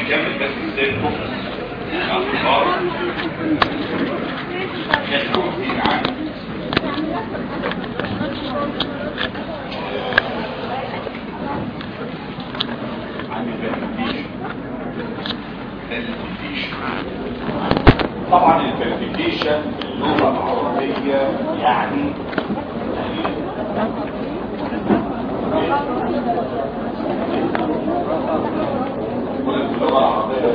نكمل بس ازاي نفكر اخبار ناس موجودين عنه عن الفاليديشن الفاليديشن طبعا الفاليديشن في اللغه العربيه يعني ولا في اللغه العربيه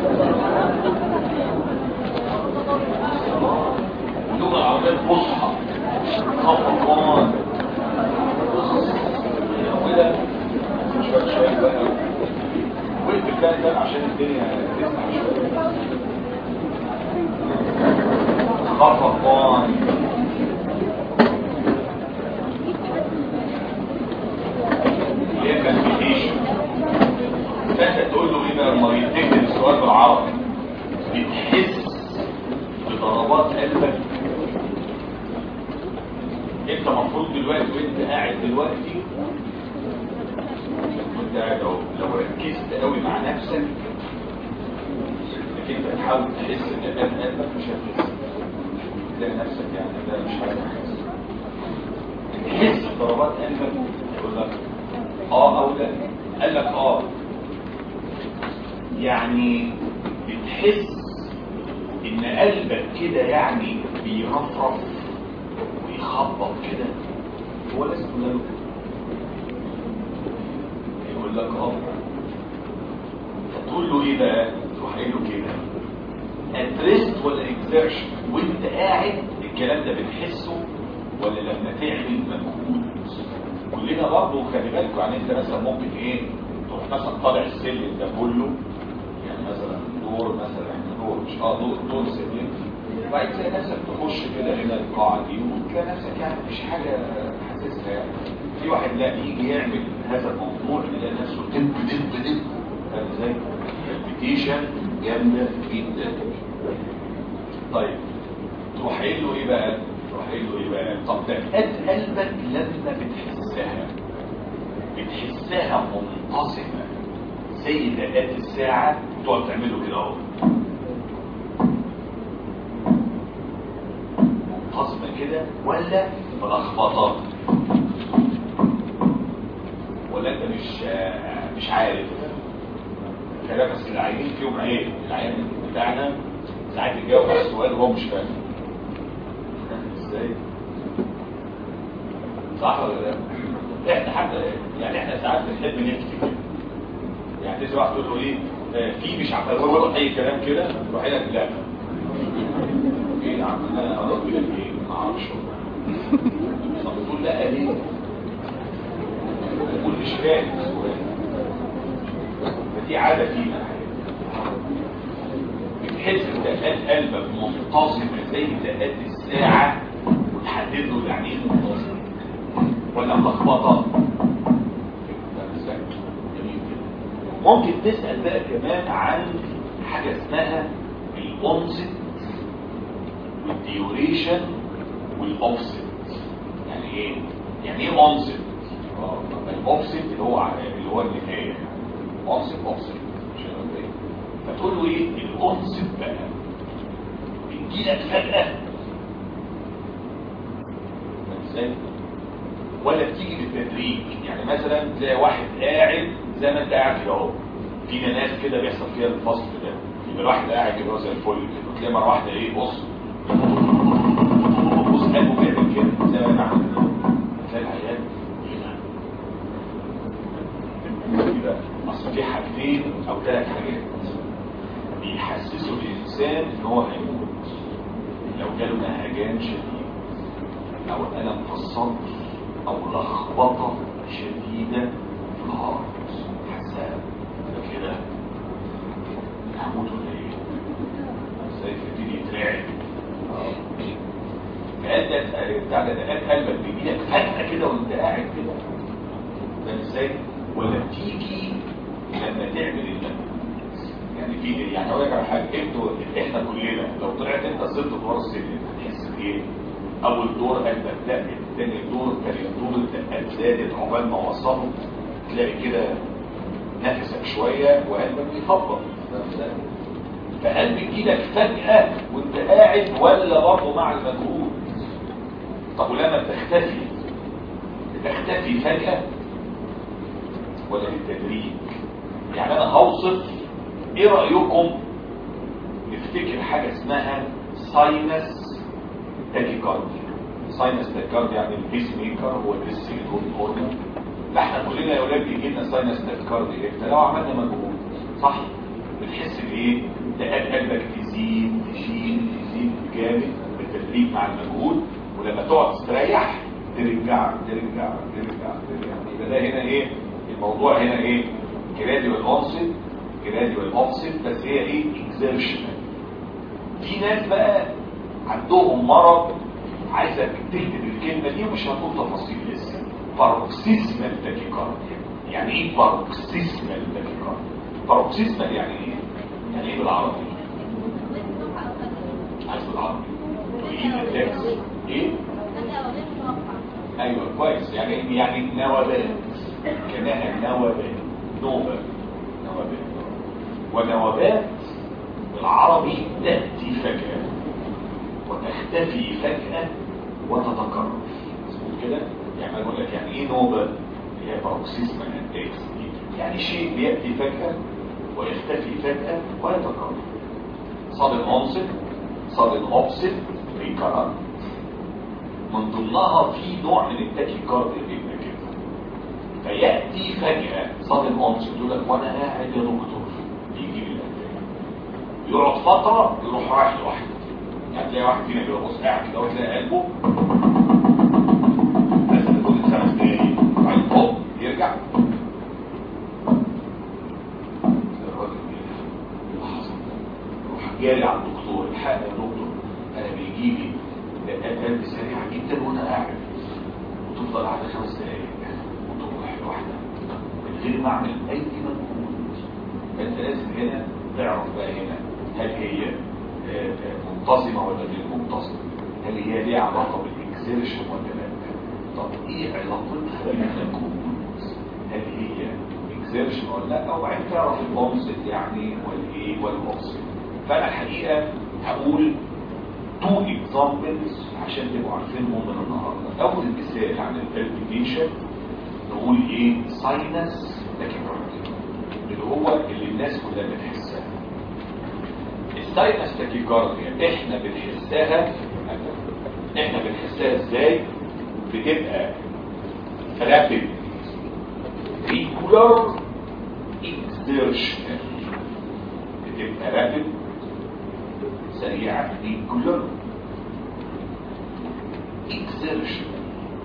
اللغه العربيه الفصحى خطوات ولا شويه شويه بقى وقت الكلام ده عشان الدنيا تسمع شويه خطوات اللي هي كالفيتيشن فانت تقول له ايه بقى لما يتكتب السؤال بالعربي بتحس بضربات قلبك انت المفروض دلوقتي وانت قاعد دلوقتي وانت قاعد اهو لو ركزت قوي مع نفسك انك انت تحاول تحس ان قلب قلبك مش هتحس تلاقي نفسك يعني ده مش عايز احس تحس بضربات قلبك يقول لك اه او لا قال لك اه يعني بتحس ان قلبك كده يعني بيرفرف ويخبط كده هو لازم تقول له يقول لك اه فتقول له ايه بقى تروح قايل له كده ادريست ولا اكزertion وانت قاعد الكلام ده بتحسه ولا لما تعمل مجهود كلنا برضه خلي بالكوا يعني انت مثلا ممكن ايه تروح مثلا طالع السلم ده كله يعني مثلا دور مثلا يعني دور مش اه دور دور سلم وبعدين تلاقي نفسك تخش كده هنا القاعه دي وتلاقي نفسك يعني مش حاجه حاسسها يعني في واحد لا يجي يعمل هذا الموضوع يلاقي نفسه دب دب دب فاهم ازاي؟ البيتيشن جامده جدا طيب تروح قايل له ايه بقى؟ تروح قايل له ايه بقى؟ طب دقات قلبك لما بتحسها بتحسها منقسمه زي دقات الساعه تقعد تعمله كده اهو منقسمه كده ولا ملخبطه ولا انت مش مش عارف كلام بس العيانين فيهم عيب العيان بتاعنا ساعات يجاوب على السؤال وهو مش فاهم ازاي صح ولا لا احنا حتى يعني احنا ساعات بنحب نفتي كده يعني تيجي واحد تقول له ايه آه، في مش عارف هو اي كلام كده يروح قايل لك لا ايه يا عم انا ارد لك ايه ما اعرفش طب تقول لا ليه تقول مش فاهم السؤال فدي عاده فينا بتحس ان دقات قلبك منتظمه زي دقات الساعه وتحدد له يعني ايه منتظم ولا ملخبطه ممكن تسال بقى كمان عن حاجه اسمها الاونست والديوريشن والاوفست يعني ايه يعني ايه اونست الاوفست اللي هو اللي هو النهايه اونست اوفست فتقول له ايه الاونست بقى بتجيلك فجاه ازاي ولا بتيجي بالتدريج يعني مثلا تلاقي واحد قاعد زي ما انت قاعد كده اهو فينا ناس كده بيحصل فيها الفصل ده يبقى الواحد قاعد كده زي الفل كده وتلاقي مره واحده ايه بص بص قلبه بيعمل كده زي ما انا عامل كده تلاقي العيان كده اصل في حاجتين او ثلاث حاجات بيحسسوا الانسان ان هو هيموت لو جاله نهجان شديد او الم في الصدر او لخبطه شديده في الهارت حساب كده هموت ولا ايه ازاي تبتدي يترعب فقدت بتاع ده دقات قلبك بيجيلك فجأة كده وانت قاعد كده فاهم ازاي؟ ولا بتيجي لما تعمل المجهود يعني في يعني اقول لك على حاجه انتوا احنا كلنا لو طلعت انت صرت ادوار السلم هتحس بايه؟ اول دور قلبك لا الثاني دور ثالث دور الدقات زادت عقبال ما وصلوا تلاقي كده نفسك شويه وقلبك بيخبط فقلب يجيلك فجاه وانت قاعد ولا برضه مع المجهود طب ولما بتختفي بتختفي فجاه ولا بالتدريج يعني انا هوصف ايه رايكم نفتكر حاجه اسمها ساينس تاكيكارديا ساينس تاكيكارديا يعني البيس ميكر هو الريسيل هرمون لا احنا كلنا يا اولاد بيجي لنا ساينس تاكيكارديا امتى لو عملنا مجهود صح بتحس بايه دقات قلبك تزيد تشيل تزيد جامد بالتدريج مع المجهود ولما تقعد تستريح ترجع ترجع ترجع ترجع يبقى ده هنا ايه الموضوع هنا ايه جراديوال اونست جراديوال اونست بس هي ايه اكزيرشنال في ناس بقى عندهم مرض عايزك تكتب الكلمه دي ومش هنقول تفاصيل لسه باروكسيسمال تاكيكارديا يعني ايه باروكسيسمال تاكيكارديا باروكسيسمال يعني ايه يعني ايه بالعربي عايز بالعربي ايه التكس ايه ايوه كويس يعني يعني نوبات كانها نوبات نوبه نوبات ونوبات بالعربي تاتي فجاه وتختفي فجاه وتتكرر مظبوط كده يعني انا بقول لك يعني ايه نوبه هي باروكسيزما اتاكس يعني شيء بياتي فجاه ويختفي فجاه ويتكرر صادم اونست صادم اوبسيت ريكارنت من ضمنها في نوع من التاكيكارديا بيبقى كده فياتي فجاه صادم اونست يقول لك وانا قاعد يا دكتور يجي لي الاتاك يقعد فتره يروح رايح لوحده يعني تلاقي واحد فينا كده بص قاعد كده وتلاقي قلبه بس لمده خمس دقايق بعدين هوب يرجع الراجل يلاحظ يروح جاري على الدكتور الحق يا دكتور انا بيجي لي دقات قلب سريعه جدا وانا قاعد وتفضل قاعده خمس دقايق وتروح لوحدها من غير ما اعمل اي مجهود فانت لازم هنا تعرف بقى هنا هل هي آه، آه، منتظمه ولا غير منتظمه هل هي ليها علاقه بالاكزيرشن ولا لا طب ايه علاقتها بالمجهود هل هي اكزيرشن ولا لا وبعدين تعرف البومسد يعني والايه والبومسد فانا الحقيقه هقول تو اكزامبلز عشان تبقوا عارفينهم من النهارده اول مثال عن البالبيتيشن نقول ايه ساينس لكن اللي هو اللي الناس كلها بتحسها الساينس تاكيكارديا احنا بنحسها احنا بنحسها ازاي بتبقى رابid regular exertional بتبقى رابد سريعة regular exertional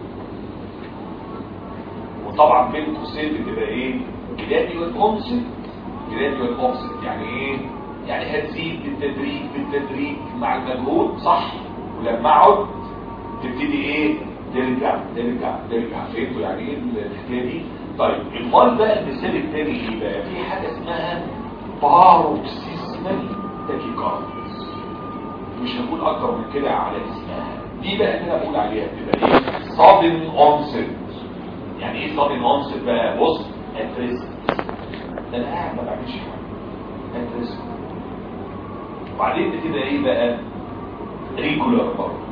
وطبعا بين قوسين بتبقى ايه gradual onset gradual onset يعني ايه يعني هتزيد بالتدريج بالتدريج مع المجهود صح ولما اقعد تبتدي ايه ترجع ترجع ترجع فهمتوا يعني ايه الحكايه دي طيب امال بقى المثال الثاني ايه بقى في حاجه اسمها باروكسيزمال تاكيكارديا مش هقول اكتر من كده على اسمها دي بقى اللي انا بقول عليها بتبقى ايه صادم اونست يعني ايه صادم اونست بقى بص اتريست ده انا قاعد ما بعملش حاجه اتريست وبعدين بتبقى ايه بقى ريجولار برضه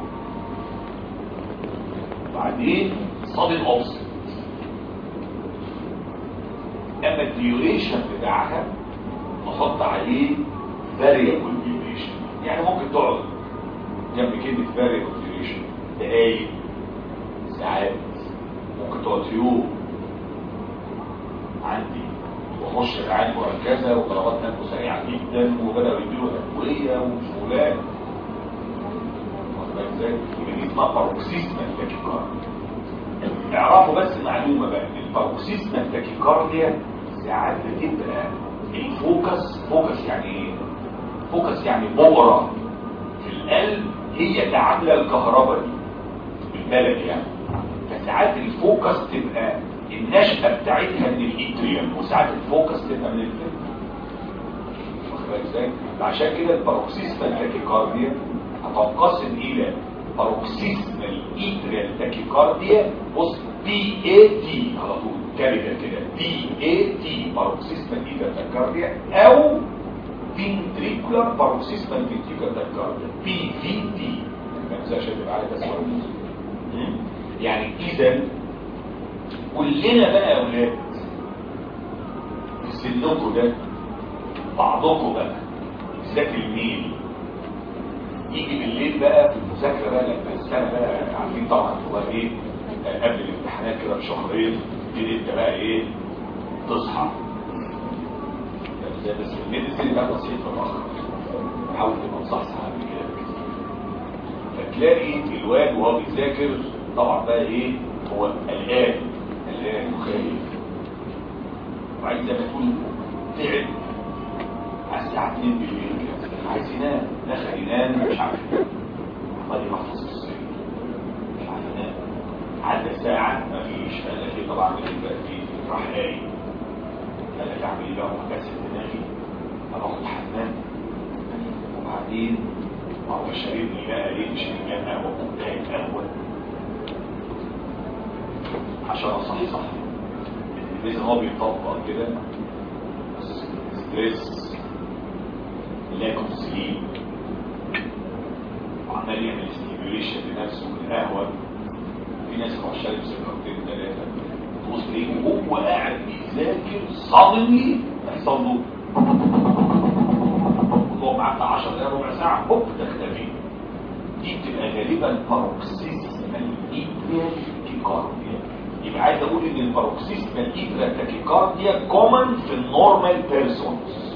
بعدين صادم اوفست اما الديوريشن بتاعها نحط عليه فاريبل ديوريشن يعني ممكن تقعد جنب كلمه فاريبل ديوريشن دقايق ساعات ممكن تقعد في يوم عندي واخش العالم مركزه وضربات قلبه سريعه جدا وبداوا يديله ادويه وشغلات واخد بالك ازاي؟ يبقى دي اسمها باروكسيزمال تاكيكارديا اعرفوا بس معلومه بقى ان الباروكسيزمال تاكيكارديا ساعات بتبقى الفوكس فوكس يعني ايه؟ فوكس يعني بؤره في القلب هي اللي عامله الكهرباء دي بالبلد يعني فساعات الفوكس تبقى النشأة بتاعتها من الاتريوم وساعات الفوكس تبقى من الفيلم واخد بالك ازاي؟ عشان كده الباروكسيزمال تاكيكارديا هتنقسم الى باروكسيزمال ايتريال تاكيكارديا بص بي اي تي على طول كابيتال كده بي اي تي باروكسيستال ايتاكارديا او فينتريكولار باروكسيستال فينتريكولار تاكارديا بي في تي ما تنساش تبقى على بس يعني اذا كلنا بقى يا اولاد في سنكم ده بعضكم بقى بالذات الميل يجي بالليل بقى في المذاكره بقى لما السنه بقى عارفين طبعا هو ايه آه، قبل الامتحانات كده بشهرين تبتدي انت بقى ايه تصحى يعني بس الميديسين بقى بسيط متاخر حاول تبقى مصحصح قبل كده بكتير فتلاقي الواد وهو بيذاكر طبعا بقى ايه هو قلقان قلقان وخايف وعايز زي ما تقول تعب على الساعة 2 بالليل كده عايز ينام دخل ينام مش عارف ينام عمال يحفظ في السرير مش عارف ينام عدى ساعة مفيش قال لك ايه طبعا من بقى فيه راح قايم قال لك اعمل ايه بقى وكسر دماغي اروح الحمام وبعدين ما هو شاربني بقى ايه مش فنجان قهوة كوباية قهوة عشان اصحصح لازم هو بيطبق كده ستريس لاك اوف سليب وعمال يعمل ستيميوليشن لنفسه بالقهوه في ناس يروح شارب سيجارتين ثلاثه تبص تلاقيه وهو قاعد بيذاكر صدمي يحصل له هو معاه بتاع 10 دقايق ربع ساعه هوب تختفي دي بتبقى غالبا باروكسيزمال ايدريال تاكيكارديا يبقى عايز اقول ان الباروكسيزمال ايدريال تاكيكارديا كومن في النورمال بيرسونز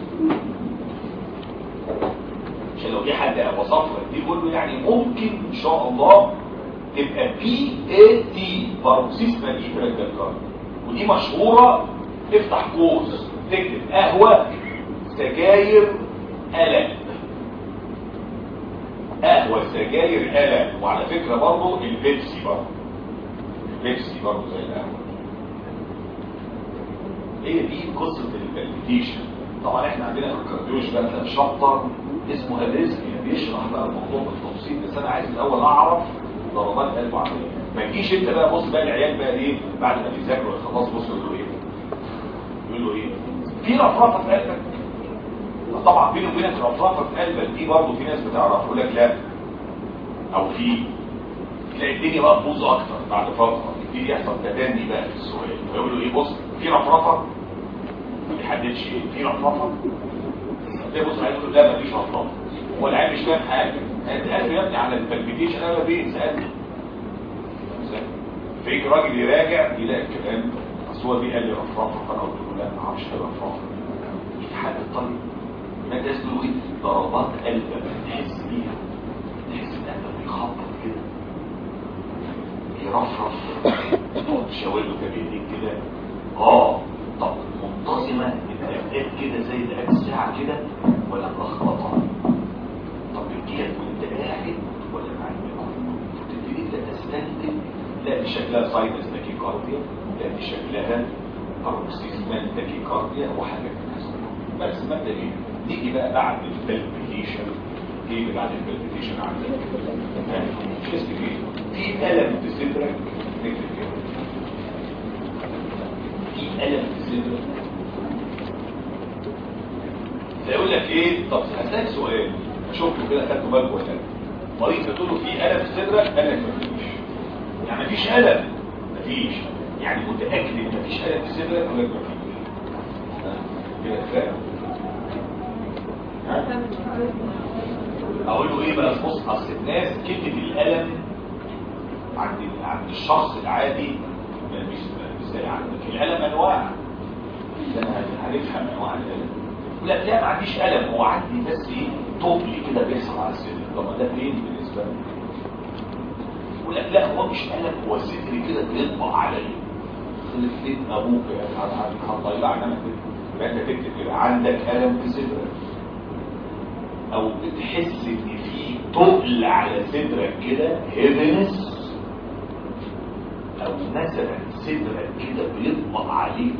عشان لو جه حد وصف لك دي يقول له يعني ممكن ان شاء الله تبقى بي اي تي باروكسيزمال ايدريال تاكيكارديا ودي مشهوره تفتح قوس تكتب قهوه سجاير قلق قهوة سجاير قلق وعلى فكرة برضه البيبسي برضه البيبسي برضه زي القهوة هي دي قصة البالبيتيشن طبعا احنا عندنا في الكارديولوجي بقى تلاقي شابتر اسمه الريزميا بيشرح بقى الموضوع بالتفصيل بس انا عايز الاول اعرف ضربات قلبه عامله ايه ما تجيش انت بقى بص بقى العيال بقى ايه بعد ما بيذاكروا خلاص بص يقول له ايه يقول له ايه في رفرفه في قلبك طبعا بيني وبينك رفرفه في قلبك دي برضه في ناس بتعرف يقول لك لا او في تلاقي الدنيا بقى تبوظ اكتر بعد فتره يبتدي يحصل تدني بقى في السؤال فيقول له ايه بص في رفرفه ما بيحددش ايه في رفرفه تلاقي بص عليه يقول له لا ما فيش رفرفه هو العيال مش فاهم حاجه انت قلبي يا ابني على البلبيتيشن انا بيه سالني فيجي راجل يراجع يلاقي الكلام بس هو دي قال لي رفرفه فانا قلت له لا ما اعرفش ايه رفرفه يتحدد طيب ما ده اسمه ايه ضربات قلبك تحس بيها تحس ان قلبك بيخبط كده يرفرف تقعد تشاور له بايديك كده اه طب منتظمه الدقات كده زي دقات الساعه كده ولا ملخبطه طب بتجيلك وانت قاعد ولا معاك تبتدي انت تستنتج لا دي شكلها ساينس تاكيكارديا لا دي شكلها باروكسيزمال تاكيكارديا وحاجات كده بس مبدئيا ايه نيجي بقى بعد البلبيتيشن ايه اللي بعد البلبيتيشن عندك مش اسمك ايه في الم في صدرك نكتب كده في الم في صدرك فيقول لك ايه طب هسألك سؤال اشوفه كده خدته بالك ولا لا مريض بتقول له في الم في صدرك قال لك مفيش يعني مفيش الم مفيش يعني متاكد ان مفيش الم في صدرك ولا مفيش كده فاهم اقول له ايه بقى بص اصل الناس كلمه الالم عند عند الشخص العادي مش مش زي عندك الالم انواع ده هنفهم انواع الالم لا لا ما عنديش الم هو عندي بس ايه طبل كده بيحصل على الصدر طب ده فين بالنسبه لي يقول لك لا هو مش الم هو صدري كده بيطبع عليا خلف بيت ابوك هتضيعنا انا كده يبقى انت تكتب كده عندك الم في صدرك او بتحس ان في تقل على صدرك كده هيفنس او مثلا صدرك كده بيطبق عليك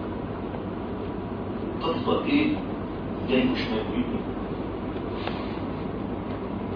تفضل ايه زي مش موجود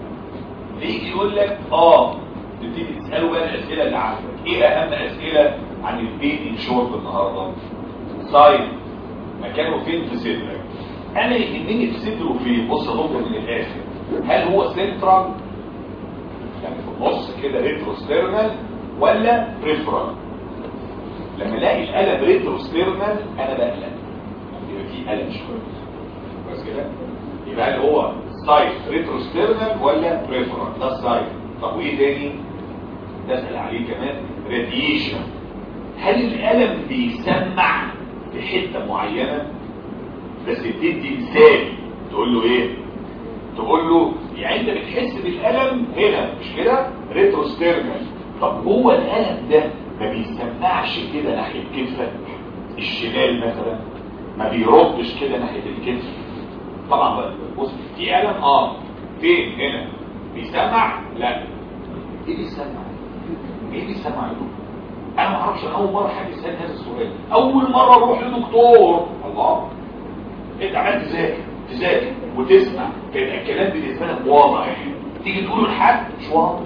يجي يقول لك اه تبتدي تساله بقى الاسئله اللي عندك ايه اهم اسئله عن البين ان شورت النهارده سايد مكانه فين في صدرك انا يهمني في صدره فين بص يا دكتور من الاخر هل هو سنترال يعني في النص كده ريتروستيرنال ولا بريفرال لما الاقي القلب ريتروستيرنال انا بقلق يبقى في قلق شويه بس كده يبقى هل هو سايد ريتروستيرنال ولا بريفرال ده السايد طب وايه تاني تسال عليه كمان راديشن هل الالم بيسمع في حته معينه بس تدي مثال تقول له ايه تقول له يعني انت بتحس بالالم هنا مش كده ريتروستيرنال طب هو الالم ده ما بيسمعش كده ناحيه كتفك الشمال مثلا ما بيردش كده ناحيه الكتف طبعا بقى بص في الم اه فين هنا بيسمع لا ايه بيسمع ايه بيسمع له انا ما اعرفش انا اول مره حد يسال هذا السؤال اول مره اروح لدكتور الله انت عمال تذاكر تذاكر وتسمع كان الكلام بالنسبه لك واضح تيجي تقوله لحد مش واضح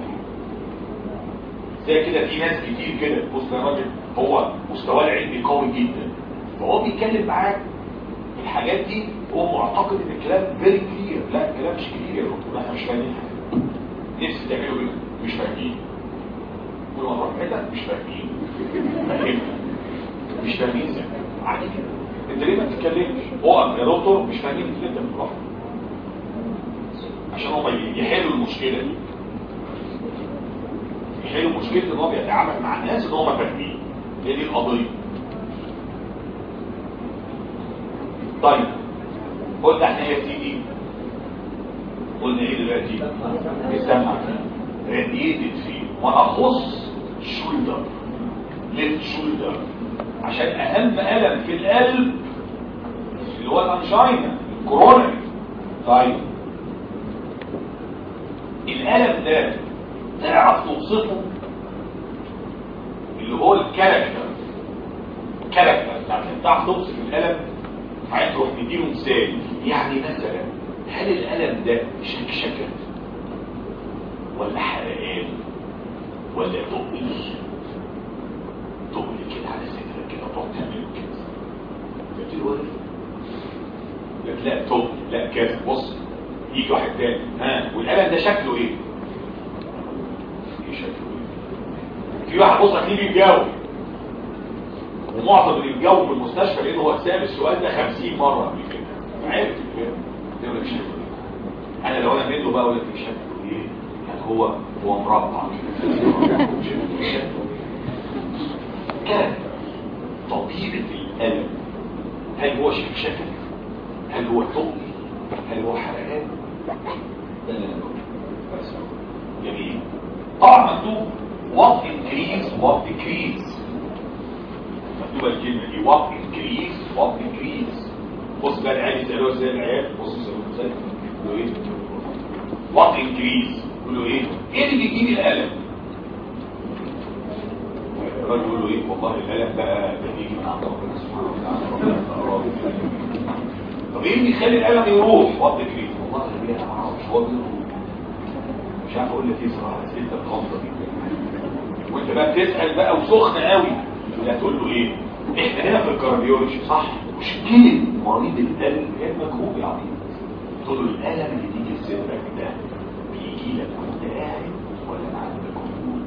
زي كده في ناس كتير كده بص يا راجل هو مستواه العلمي قوي جدا فهو بيتكلم معاك في الحاجات دي هو معتقد ان الكلام فيري كلير لا الكلام مش كلير يا دكتور احنا مش فاهمين حاجه نفسي تعملوا كده مش فاهمين كل ما نروح حته مش فاهمين فاهمين مش فاهمين زي عادي كده انت ليه ما تتكلمش اقف يا دكتور مش فاهمين اللي انت بتروح عشان هم يحلوا المشكله دي يحلوا مشكله ان هو بيتعامل مع الناس ان هم فاهمين هي دي القضيه طيب قلنا احنا هي بتيجي قلنا ايه دلوقتي السمع راديتد فيه وانا اخص شولدر ليفت شولدر عشان اهم الم في القلب اللي هو الانجينا الكورونري طيب الالم ده تعرف توصفه اللي هو الكاركتر الكاركتر يعني تعرف توصف الالم عايز تروح مديله مثال يعني مثلا هل الالم ده شكشكه ولا حرقان ولا تقل تقل كده على صدرك كده تقعد تعمل كده قلت له لك لا تقل لا كده بص يجي واحد تاني ها والالم ده شكله ايه ايه شكله ايه في واحد بص هتلاقيه بيتجاوب ومعظم اللي بيتجاوب في المستشفى لانه هو سال السؤال ده 50 مره قبل كده عارف كده ده مش شكله ايه انا لو انا منه بقى اقول لك شكله ايه يعني هو هو مربع كان طبيعة الألم هل هو شكشكة هل هو طقي هل هو حرقان ده اللي انا بقوله بس جميل طبعا مكتوب what increase what decrease مكتوبة الكلمة دي what increase what decrease بص بقى العيال يسألوها ازاي العيال بص يسألوها ازاي يقولوا ايه what increase يقولوا ايه ايه اللي بيجيب الالم الراجل يقول له ايه والله الالم بقى ده بيجي من عند ربنا سبحانه وتعالى طب ايه اللي يخلي الالم يروح وات كريم والله اللي انا ما اعرفش هو بيروح مش عارف اقول لك ايه صراحه اسئله الخمسه دي وانت بقى بتسال بقى وسخن قوي لا تقول له ايه احنا هنا في الكارديولوجي صح مشكله مريض القلب هي المجهول يا عظيم تقول له الالم اللي بيجي في صدرك ده بيجي لك وانت قاعد ولا مع المجهول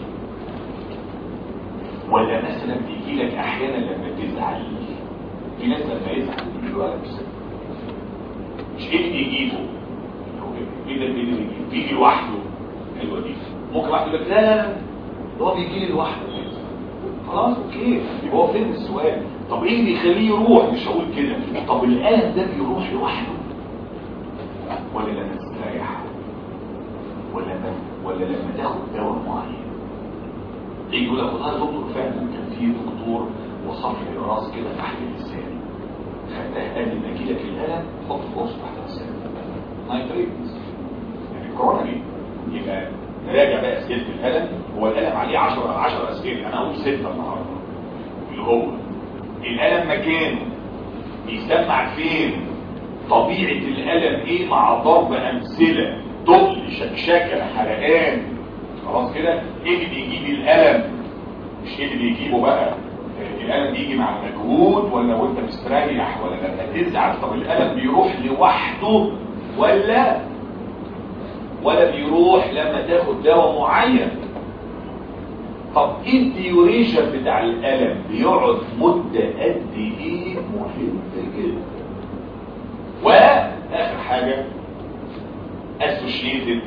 ولا مثلا بيجي لك احيانا لما تزعل في ناس لما يزعل بيجي له الم صدر مش ايه اللي يجيبه ايه ده اللي يجيبه بيجي لوحده حلوه دي ممكن واحد يقول لك لا لا لا ده هو بيجي لي لوحده خلاص اوكي يبقى هو فين السؤال طب ايه اللي يخليه يروح مش هقول كده طب الالم ده بيروح لوحده ولا لما تستريح ولا لما ولا لما تاخد دواء معين يجي يقول لك والله يا دكتور فعلا كان في دكتور وصف لي راس كده تحت اللسان خدتها قال لي لما يجي لك الالم حط راس تحت اللسان نايتريت يعني كرونري يبقى نراجع بقى اسئله الالم هو الالم عليه 10 10 اسئله انا هقول 6 النهارده اللي هو الالم مكانه بيسمع فين طبيعه الالم ايه مع ضرب امثله تقل شكشكه حرقان خلاص كده ايه اللي بيجيب الالم مش ايه اللي بيجيبه بقى الالم بيجي مع المجهود ولا وانت مستريح ولا لما تزعل طب الالم بيروح لوحده ولا ولا بيروح لما تاخد دواء معين طب ايه الديوريشن بتاع الالم بيقعد مده قد ايه مهم جدا واخر حاجه associated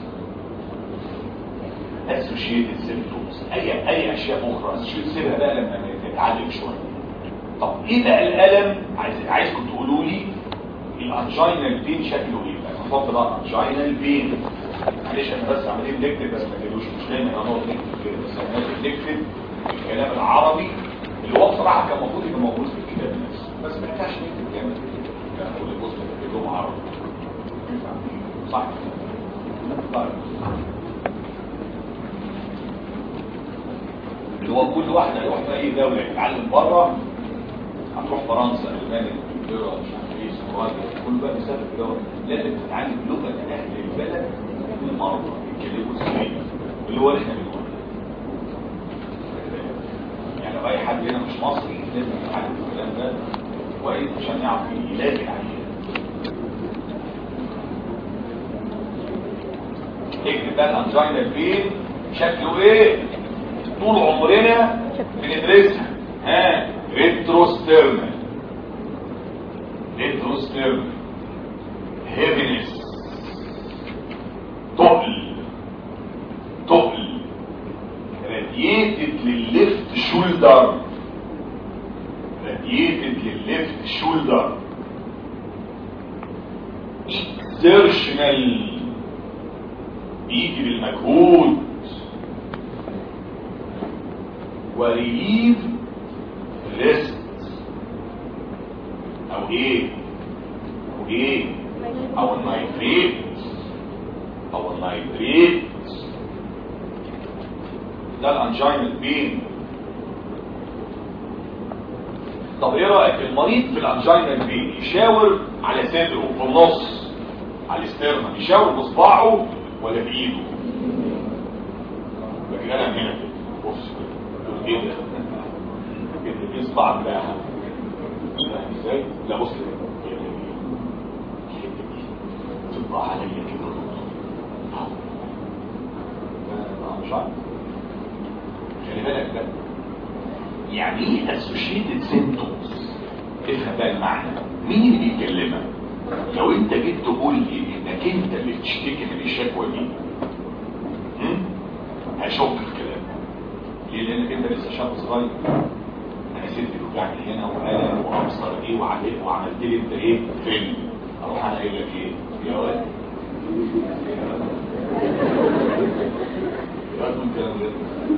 associated symptoms اي اي اشياء اخرى سيبها بقى لما نتعلم شويه طب ايه بقى الالم عايز عايزكم تقولوا لي الانجينال بين شكله ايه بقى نحط بقى انجينال بين معلش انا بس عمالين نكتب بس ما تقولوش مش دايما هنقعد نكتب كده بس انا نكتب الكلام العربي اللي هو بصراحه كان المفروض يبقى موجود في الكتاب بس بس ما ينفعش نكتب جامد كده اقول لك بص كتب لهم عربي صح طيب اللي هو كل واحد هيروح في اي دوله يتعلم بره هتروح فرنسا المانيا انجلترا مش عارف ايه استراليا كل بقى مسافر في دوله لازم تتعلم لغه اهل البلد المرضى يتكلموا ازاي اللي هو اللي احنا بنقوله يعني لو اي حد هنا مش مصري لازم يتعلم الكلام ده كويس عشان يعرف يلاقي عليه اكتب بقى الانجينا فين شكله ايه طول عمرنا بندرسها ها ريتروستيرنال ريتروستيرنال هيفينس تقل تقل راديتد للليفت شولدر راديتد للليفت شولدر اكسيرشنال بيجي بالمجهود وريليف ريست او ايه او ايه او النايتريت او النايتريت ده الانجينال بين طب ايه رايك المريض في الانجينال بين يشاور على صدره في النص على الاسترنم يشاور بصباعه ولا بايده لكن انا هنا كده بص كده ايه ده كده في صباع بقى فاهم ازاي لا بص كده الحته دي تطلع عليا كده مش عارف خلي بالك ده يعني ايه اسوشيتد سيمبتومز افهم بقى المعنى مين اللي بيكلمك لو انت جيت تقول لي انك انت اللي بتشتكي من الشكوى دي هشك في كلامك ليه لانك انت لسه شاب صغير انا ست بتوجعني هنا وقلم وابصر ايه وعليك وعملت لي انت ايه فيلم اروح انا قايل لك ايه يا واد يا واد الكلام ده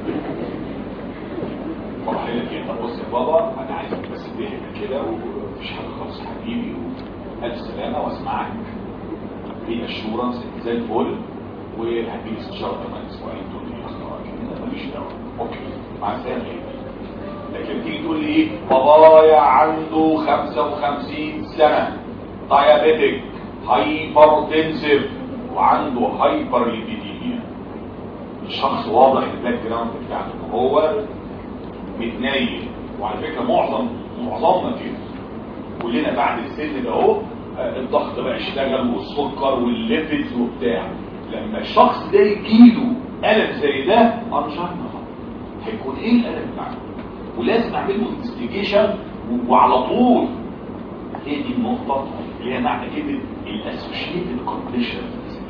فراح قايل لك ايه طب بص يا بابا انا عايزك بس تهدى كده ومفيش حاجه خالص حبيبي ألف سلامة واسمعك في اشورنس زي الفل وهتجيلي استشارة كمان اسبوعين تقول لي اخبارك هنا ماليش دعوة اوكي مع السلامة لكن تيجي تقول لي ايه بابايا عنده 55 سنة دايابيتك هايبر تنسيف وعنده هايبر ليبيديميا الشخص واضح الباك جراوند بتاعته هو متنيل وعلى فكرة معظم معظمنا كده كلنا بعد السن ده اهو الضغط بقى اشتغل والسكر والليبيدز وبتاع لما الشخص ده يجيله الم زي ده انجينا هيكون ايه الالم بتاعه ولازم اعمل له انفستيجيشن وعلى طول هي دي النقطه اللي هي معنى كلمه الاسوشيتد كونديشن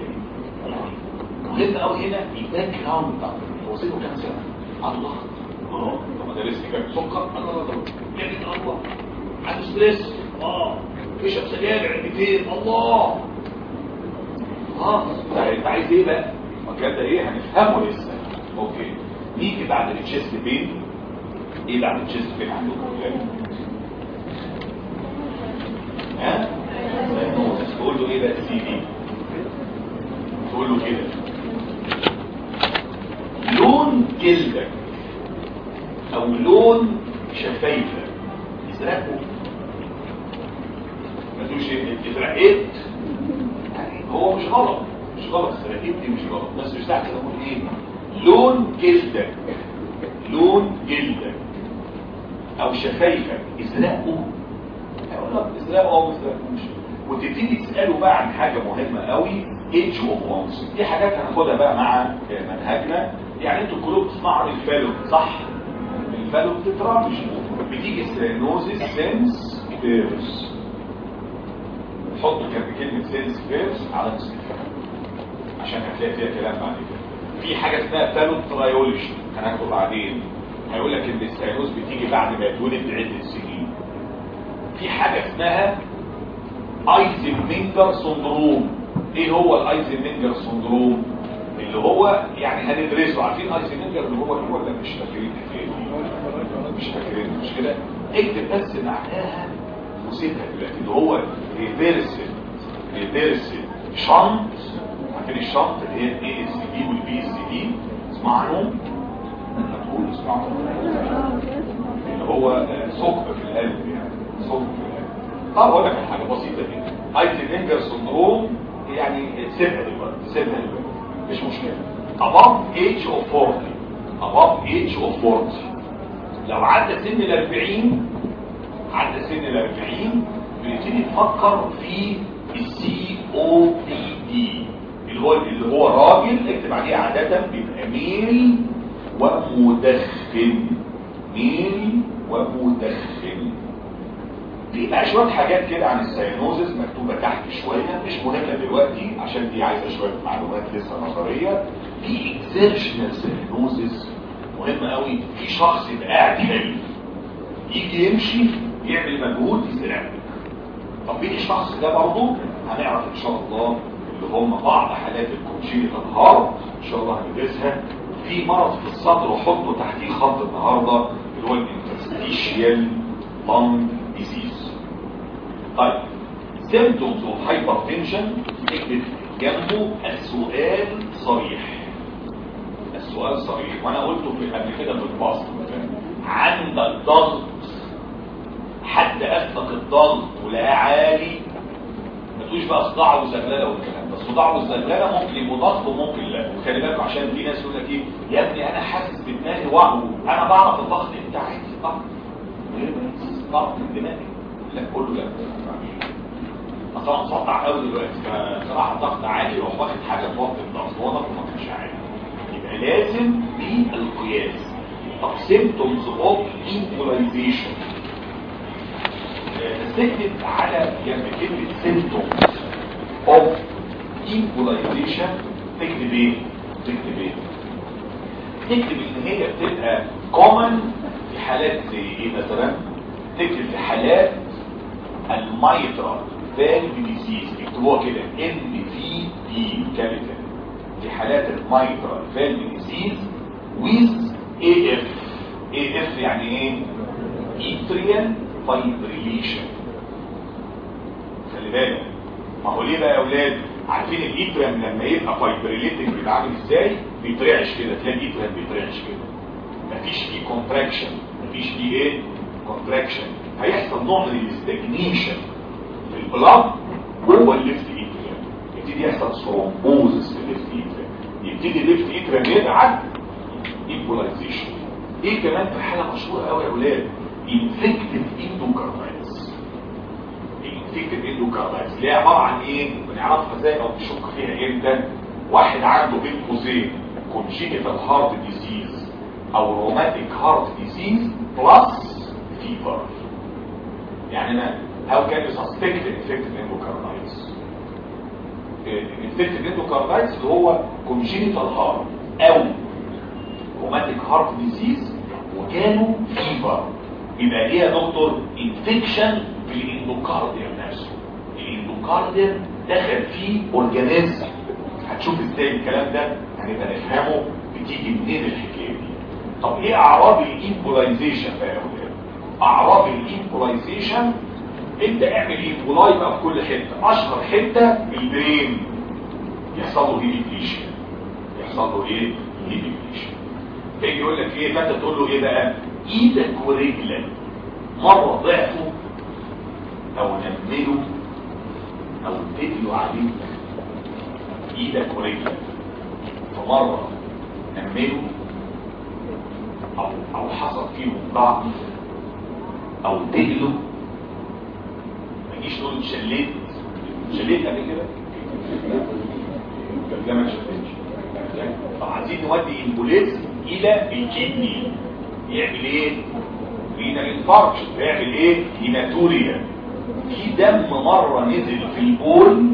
مهم قوي هنا الباك جراوند بتاعه هو سنه كام سنه؟ عنده ضغط اه طب ده لسه كام سكر؟ الله الله لكن الله عنده ستريس اه بيشرب سجاير علبتين الله اه انت عايز ايه بقى المكان ده ايه هنفهمه لسه اوكي نيجي بعد التشيست بين ايه بعد التشيست بين عندكم ها تقول له ايه بقى سي دي تقول له كده لون جلدك او لون شفايفك ازرقوا ما تقولش اترقيت هو مش غلط مش غلط السراكيب دي مش غلط بس مش ساعة كده اقول ايه لون جلدك لون جلدك او شفايفك ازرقه هيقول لك ازرقه او ازرقوش وتبتدي تساله بقى عن حاجه مهمه قوي ايدج اوف وانس دي حاجات هناخدها بقى مع منهجنا يعني انتوا كلكم بتسمعوا الفالو صح الفالو بتترمش بتيجي سينوزيس سينس فيرس حط كلمه سينس فيرس على الاستفهام عشان هتلاقي فيها كلام بعد كده في حاجه اسمها فالو ترايولوجي هناخده بعدين هيقول لك ان السينوز بتيجي بعد ما يتولد بعده سنين في حاجه اسمها ايزنمنجر سندروم ايه هو الايزنمنجر سندروم اللي هو يعني هندرسه عارفين ايزنمنجر اللي هو ايه ولا مش فاكرين مش فاكرين مش كده اكتب بس معناها وسيبها دلوقتي اللي هو ريفيرسل ريفيرسل شنط عارفين الشنط اللي هي الاي اس دي والبي اس دي اسمع عنهم هتقول اسمع اللي هو ثقب في القلب يعني ثقب في القلب طب اقول لك حاجه بسيطه جدا ايزنمنجر سندروم يعني سيبها دلوقتي سيبها دلوقتي مش مشكله above age of 40 above age of 40 لو عدى سن ال 40 عدى سن ال 40 بنبتدي نفكر في السي او بي دي اللي هو اللي هو راجل اكتب عليه عاده بيبقى ميل ومدخن ميل ومدخن في بقى شويه حاجات كده عن السيانوزس مكتوبه تحت شويه مش مهمه دلوقتي عشان دي عايزه شويه معلومات لسه نظريه في اكسيرشنال سيانوزس مهم قوي في شخص يبقى قاعد حلو يجي يمشي يعمل مجهود يسرعك طب مين الشخص ده برضه هنعرف ان شاء الله اللي هم بعض حالات الكونجينيتال هارت ان شاء الله هندرسها في مرض في الصدر وحطه تحتيه خط النهارده اللي هو الانترستيشيال لانج ديزيز طيب symptoms of hypertension اكتب جنبه السؤال صريح السؤال صريح وانا قلته في قبل كده في الفصل عندك ضغط حد اسلك الضغط ولقاه عالي ما تقولش بقى صداع وزغلله والكلام ده الصداع والزغلله ممكن يبقوا ضغط وممكن لا وخلي بالك عشان في ناس يقول لك ايه يا ابني انا حاسس بدماغي وعو انا بعرف الضغط انت عايز ضغط ضغط دماغي لا كله لا اصلا مصدع قوي دلوقتي فصراحه الضغط عالي يروح واخد حاجه توطي الضغط هو ضغط ما كانش عالي يبقى لازم بالقياس طب symptoms of equalization تكتب على جنب كلمة symptoms of equalization تكتب ايه؟ تكتب ايه؟ تكتب ان هي بتبقى common في حالات زي ايه مثلا؟ تكتب في حالات الميترال فالف ديزيز اكتبوها كده ام في دي كابيتال في حالات الميترال فالف ديزيز with AF AF يعني ايه atrial fibrillation خلي بالك ما هو ليه بقى يا اولاد عارفين الاتريم لما يبقى فايبريليتنج بيبقى عامل ازاي بيترعش كده تلاقي الاتريم بيترعش كده مفيش فيه كونتراكشن مفيش فيه ايه كونتراكشن هيحصل نوع من الاستجنيشن في البلاد جوه الليفت اتريم يبتدي يحصل ثرومبوزس في الليفت اتريم يبتدي الليفت اتريم يبعد ايكولايزيشن ايه كمان في حاله مشهوره قوي يا اولاد انفكتيف اندوكاردايتس انفكتيف اندوكاردايتس اللي هي عباره عن ايه بنعرفها ازاي او نشك فيها امتى واحد عنده بين قوسين كونجينيتال هارت ديزيز او روماتيك هارت ديزيز بلس فيفر يعني انا how can you suspect infective endocarditis infective endocarditis اللي هو congenital heart او روماتيك هارت ديزيز وجاله فيفر يبقى ايه يا دكتور انفكشن في الاندوكارديوم نفسه الاندوكارديوم دخل فيه اورجانيزم هتشوف ازاي الكلام ده هنبقى نفهمه بتيجي منين الحكايه دي طب ايه اعراض الايمبولايزيشن بقى يا ولاد اعراض الايمبولايزيشن انت اعمل ايمبولاي بقى في كل حته اشهر حته البرين يحصل له هيديكليشن يحصل له ايه هيديكليشن فيجي يقول لك ايه فانت تقول له ايه بقى ايدك ورجلك مره ضعفوا او نملوا او اتكلوا عليك ايدك ورجلك فمره نملوا او او حصل فيهم ضعف او تقلوا ما تجيش تقول شليت شليت قبل كده لا ما شلتش طب عايزين نودي امبوليز الى الكدني يعمل ايه رينال انفاركشن يعمل ايه هيماتوريا في دم مره نزل في البول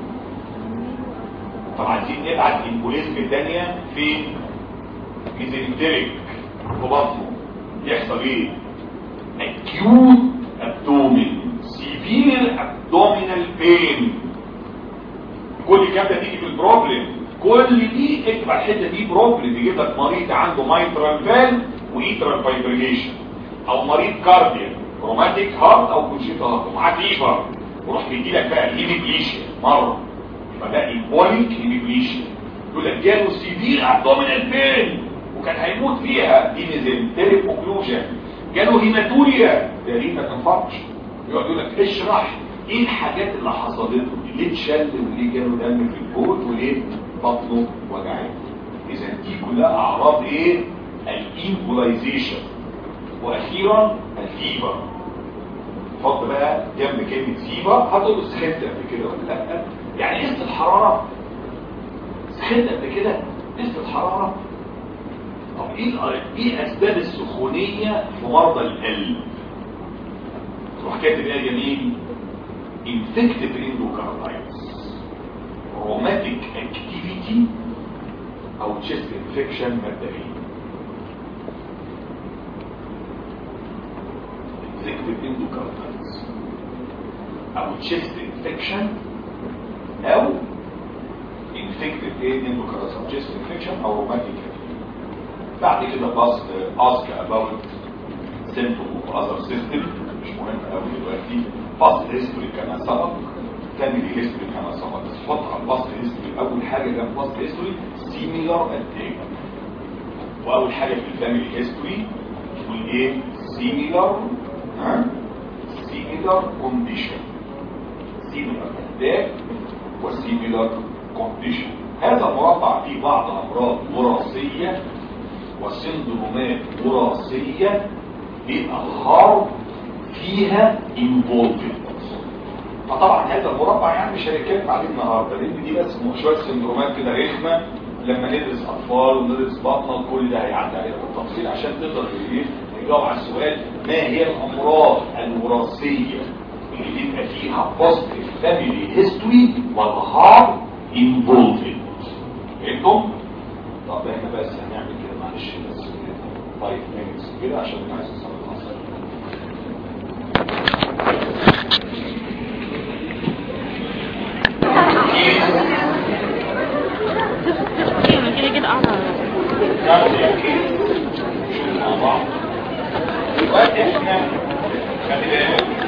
طب عايزين نبعت الامبوليزم الثانيه فين ميزنتريك في بطنه يحصل ايه acute abdomen severe abdominal pain كل الكلام ده تيجي في البروبلم كل دي اكتب على الحته دي بروبلم يجيب لك مريض عنده مايترال فال وايترال فايبريشن او مريض كاردياك روماتيك هارت او كونجيتا هارت ومعاه فيفر وروح بيجي لك بقى هيميبليشن مره فده ايبوليك هيميبليشن يقول لك جاله سيفير ابدومينال بين وكان هيموت فيها دي ميزنتريك اوكلوجن جاله هيماتوريا ده رينا تنفعش يقعد يقول لك اشرح ايه الحاجات اللي حصلت له ليه اتشل وليه جاله دم في البول وليه بطنه وجعان اذا دي كلها اعراض ايه الايمبولايزيشن واخيرا الفيبر حط بقى جنب كلمه فيبر هتقول له سخنت قبل كده ولا لا يعني قست الحراره سخنت قبل كده قست الحراره طب ايه ايه اسباب السخونيه في مرضى القلب تروح كاتب ايه يا جميل infective endocarditis rheumatic activity او chest infection مبدئيا infective endocarditis او chest infection او infective endocarditis او chest infection او rheumatic activity بعد كده بس ask about symptom of other system مش مهم قوي دلوقتي باست هيستوري كما سبق فاميلي هيستوري كما سبق بس حط على الباست هيستوري اول حاجه جنب الباست هيستوري سيميلار اتاك واول حاجه في الفاميلي هيستوري تقول ايه سيميلار ها سيميلار كونديشن سيميلار اتاك وسيميلار كونديشن هذا المربع فيه بعض امراض وراثيه وسندرومات وراثيه بيبقى الهارد فيها involvement فطبعا هذا المربع يعني مش هنتكلم عليه النهارده لان دي بس شويه سندرومات كده رخمه لما ندرس اطفال وندرس بطنه كل ده هيعدي علينا بالتفصيل عشان تقدر ايه تجاوب على السؤال ما هي الامراض الوراثيه اللي بيبقى فيها بوزيتيف فاميلي هيستوري والهارد انفولفمنت فهمتم؟ طب احنا بس هنعمل كده معلش بس 5 minutes كده عشان عايز نصلي العصر من كده كده قاعدة دلوقتي احنا خلي بالك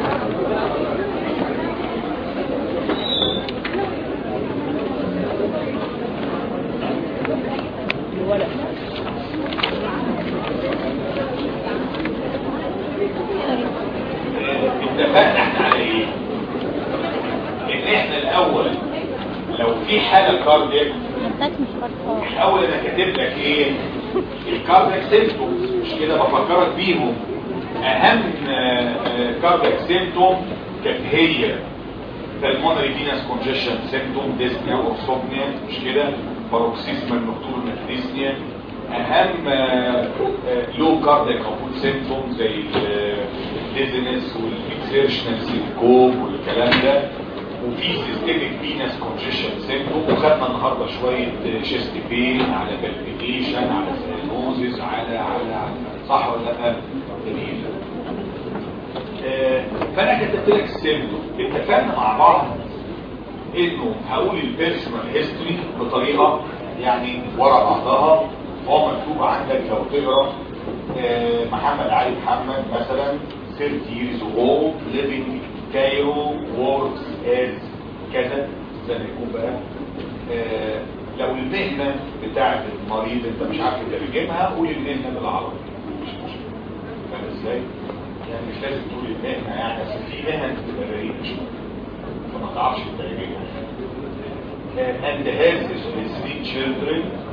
اتفقنا احنا على ايه؟ ان احنا الاول لو في حاله كاردياك محتاج مش فرصة الاول انا كاتب لك ايه الكاردياك سيمتومز مش كده بفكرك بيهم اهم كاردياك سيمتوم كانت هي pulmonary venous congestion symptom dyspnea orthopnea مش كده paroxysmal nocturnal dyspnea اهم لو كاردياك اوبول سيمتوم زي الديزنس والاكسيرشنال سينكوب والكلام ده وفي سيستميك فينس كونجيشن سيمتوم وخدنا النهارده شويه شيست بين على بالبيتيشن على سينوزيس على على على صح ولا لا؟ جميل آه، فانا كتبت لك السيمتوم اتفقنا مع بعض انه هقول البيرسونال هيستوري بطريقه يعني ورا بعضها هو مكتوب عندك لو تقرا آه، محمد علي محمد مثلا 30 years old living in Cairo works as كذا زي ما يكون بقى آه، لو المهنة بتاعت المريض انت مش عارف تترجمها قول المهنة بالعربي مش مشكلة فاهم ازاي؟ يعني مش لازم تقول المهنة يعني بس في مهن بتبقى بعيدة شوية فما تعرفش تترجمها and has his three children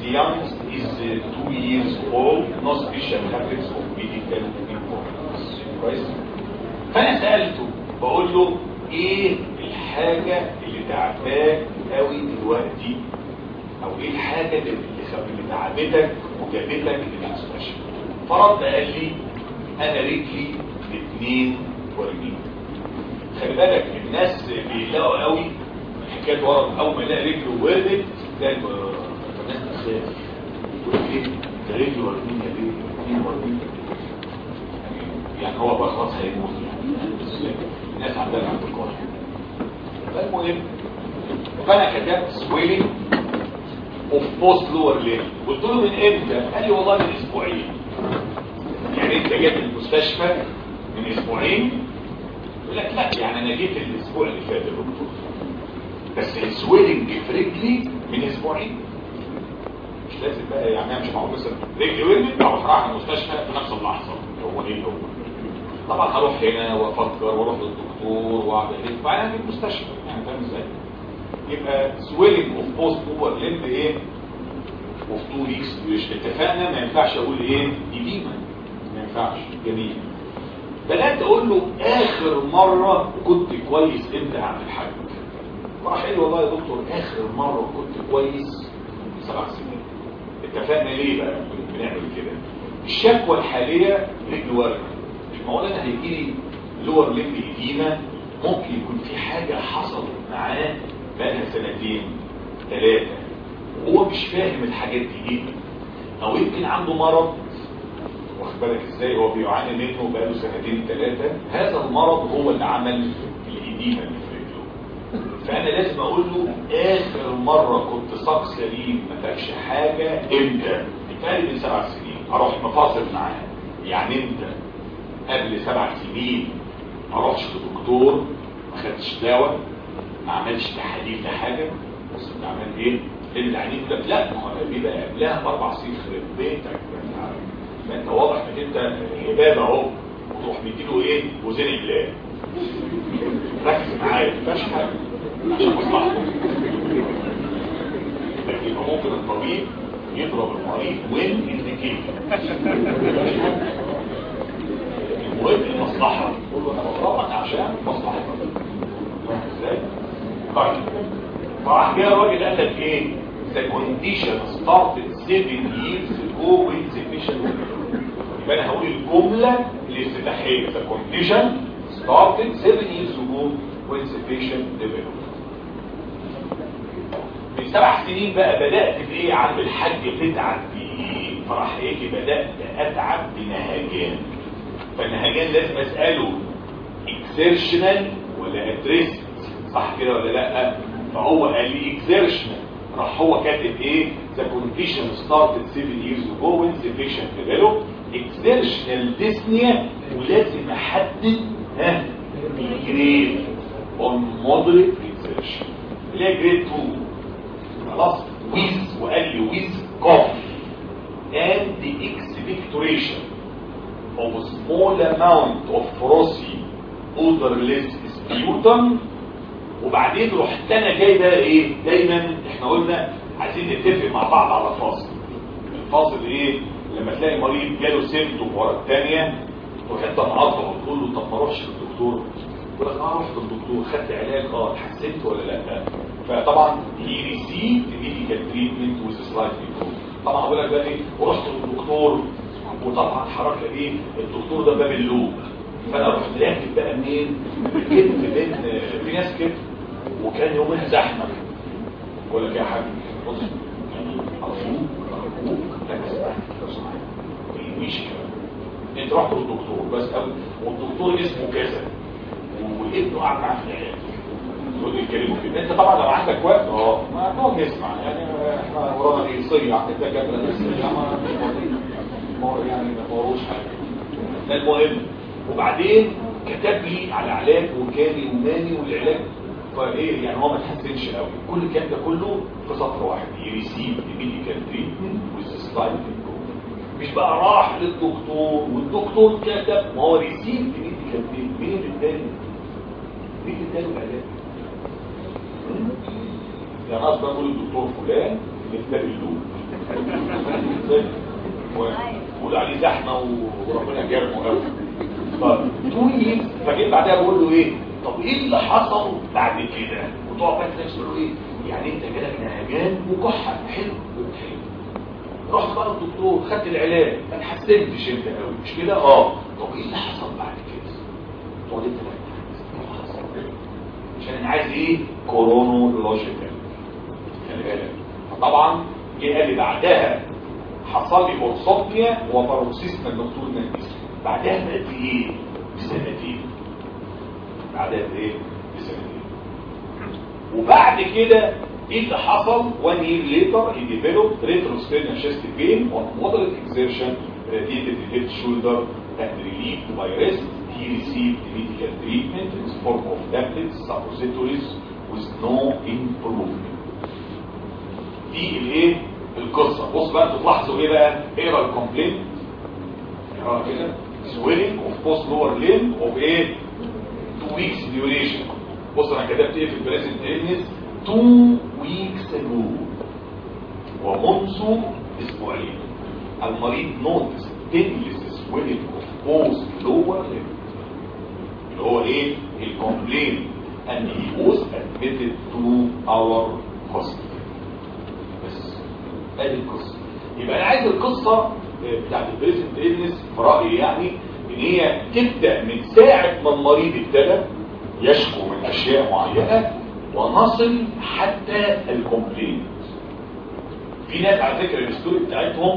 the youngest is uh, two years old no special habits of medical importance كويس فانا سالته بقول له ايه الحاجه اللي تعباك قوي دلوقتي او ايه الحاجه اللي اللي تعبتك وجابتك للمستشفى فرد قال لي انا رجلي الاثنين ورجلي خلي بالك الناس بيلاقوا قوي حكايه ورا اول ما يلاقي رجله وردت تلاقي الناس تخاف يقول لك ايه ده رجله ورمين يا رجله الاثنين ورمين يعني هو بقى خلاص هيموت يعني بس الناس عندها عند القرآن فالمهم فانا كتبت سويلنج اوف بوست لور ليل قلت له من امتى؟ قال لي والله من اسبوعين يعني انت جيت المستشفى من اسبوعين يقول لك لا يعني انا جيت الاسبوع اللي فات يا دكتور بس السويلنج في رجلي من اسبوعين مش لازم بقى يعني انا مش معقول مثلا رجلي ورمت اروح رايح المستشفى في نفس اللحظه هو ايه هو طبعا هروح هنا وافكر واروح للدكتور واقعد ايه وبعدين في المستشفى يعني فاهم ازاي يبقى سويلنج اوف بوست اوفر ليمب ايه اوف تو ويكس مش اتفقنا ما ينفعش اقول ايه ايديما ما ينفعش جميل بدات اقول له اخر مره كنت كويس امتى يا عم الحاج راح قال لي والله يا دكتور اخر مره كنت كويس سبع سنين اتفقنا ليه بقى بنعمل كده الشكوى الحاليه رجل ورقه ما هو انا هيجي لي لور ليمب ايديما ممكن يكون في حاجه حصلت معاه بقالها سنتين ثلاثه وهو مش فاهم الحاجات دي ايه او يمكن عنده مرض واخد بالك ازاي هو بيعاني منه بقاله سنتين ثلاثه هذا المرض هو اللي عمل الايديما اللي في رجله فانا لازم اقول له اخر مره كنت ساق سليم ما فيكش حاجه امتى بالتالي من سبع سنين اروح مفاصل معاه يعني انت قبل سبع سنين ما اروحش لدكتور ما خدتش دواء ما عملش تحاليل لحاجه بس انت عملت ايه؟ لان العينين يقول لك لا ما هو بيبقى قبلها باربع سنين خرب بيتك ما انت واضح انك انت هباب اهو وتروح مديله ايه؟ وزن الله ركز معايا ما فيهاش حاجه عشان مصلحته لكن ممكن الطبيب يضرب المريض وين انديكيتور المهم المصلحة قول له انا بضربك عشان مصلحتك ازاي؟ طيب فراح جاء الراجل قال لك ايه؟ The condition started seven years ago with the patient يبقى انا هقول الجملة الافتتاحية The condition started seven years ago with the patient developed من سبع سنين بقى بدأت بايه عم الحاج تتعب بايه فراح يجي بدأت اتعب بنهجان فالنهجان لازم اسأله اكسيرشنال ولا ادريس صح كده ولا لا فهو قال لي اكسيرشنال راح هو كاتب ايه the condition started seven years ago when the patient developed exertional dyspnea ولازم احدد ها الجريد on moderate exertion اللي هي جريد 2 خلاص with وقال لي with cough and the expectoration of a small amount of frothy odorless sputum وبعدين رحت انا جاي بقى ايه دايما احنا قلنا عايزين نتفق مع بعض على فاصل الفاصل ايه لما تلاقي مريض جاله سيمتوم ورا الثانيه تروح انت معاطفه وتقول له طب ما اروحش للدكتور يقول لك اه رحت للدكتور خدت علاج اه اتحسنت ولا لا فطبعا هي ريسيفد ميديكال تريتمنت ويز سلايت طبعا بقول لك بقى ايه ورحت للدكتور وطبعا حركه ايه الدكتور ده باب اللوب فانا رحت راكب بقى منين ركبت بين في ناس كده وكان يومها زحمه بقول لك يا حاج بص يعني ارجوك ارجوك ركز معايا لو سمحت مش كده انت رحت للدكتور بس قوي والدكتور اسمه كذا وابنه قاعد معاه في العياده يقول يتكلموا كده انت طبعا لو عندك وقت اه ما نقعد نسمع يعني احنا ورانا ايه صيع عند الدكاتره بس ما مش يعني ما وروش حاجه ده المهم وبعدين كتب لي على علاج وكاني وماني والعلاج فايه يعني هو ما تحسنش قوي كل الكلام ده كله في سطر واحد يريسيف ميديكال تريتمنت ويز سلايد مش بقى راح للدكتور والدكتور كتب ما هو ريسيف ميديكال تريتمنت مين اللي اداني؟ مين اللي اداني العلاج؟ يعني اصلا اقول الدكتور فلان اللي في باب اللوب وقول عليه زحمه وربنا كرمه قوي طب تو ويكس فجيت بعدها بقول له ايه طب ايه اللي حصل بعد كده وتقعد بقى تلاقي تقول له ايه يعني انت جالك نهجان وكحه حلو حلو رحت بقى للدكتور خدت العلاج ما اتحسنتش انت قوي مش كده اه طب ايه اللي حصل بعد كده تقعد انت بقى عشان انا عايز ايه كورونولوجيكال خلي بالك فطبعا جه قال لي بعدها حصل لي اورثوبيا وباروكسيزم نوكتورنال بعدها بقت ايه بسنتين بعدها بايه بسنتين وبعد كده ايه اللي حصل one year later he developed retrosternal chest pain on moderate exertion radiated the left shoulder and relieved by rest he received medical treatment in the form of tablets suppositories with no improvement دي الايه القصه بص بقى تلاحظوا ايه بقى اقرا الكومبلينت اقرا كده swelling of post lower limb of ايه 2 weeks duration بص انا كتبت ايه في البريزنت illness 2 weeks ago ومنذ اسبوعين المريض نوتس painless swelling of post lower limb اللي هو ايه الكومبلين and he was admitted to our hospital بس ادي القصه يبقى انا عايز القصه بتاعت البريزنت illness في رايي يعني ان هي تبدا من ساعه ما المريض ابتدى يشكو من اشياء معينه ونصل حتى الكومبلين في ناس على فكره الستوري بتاعتهم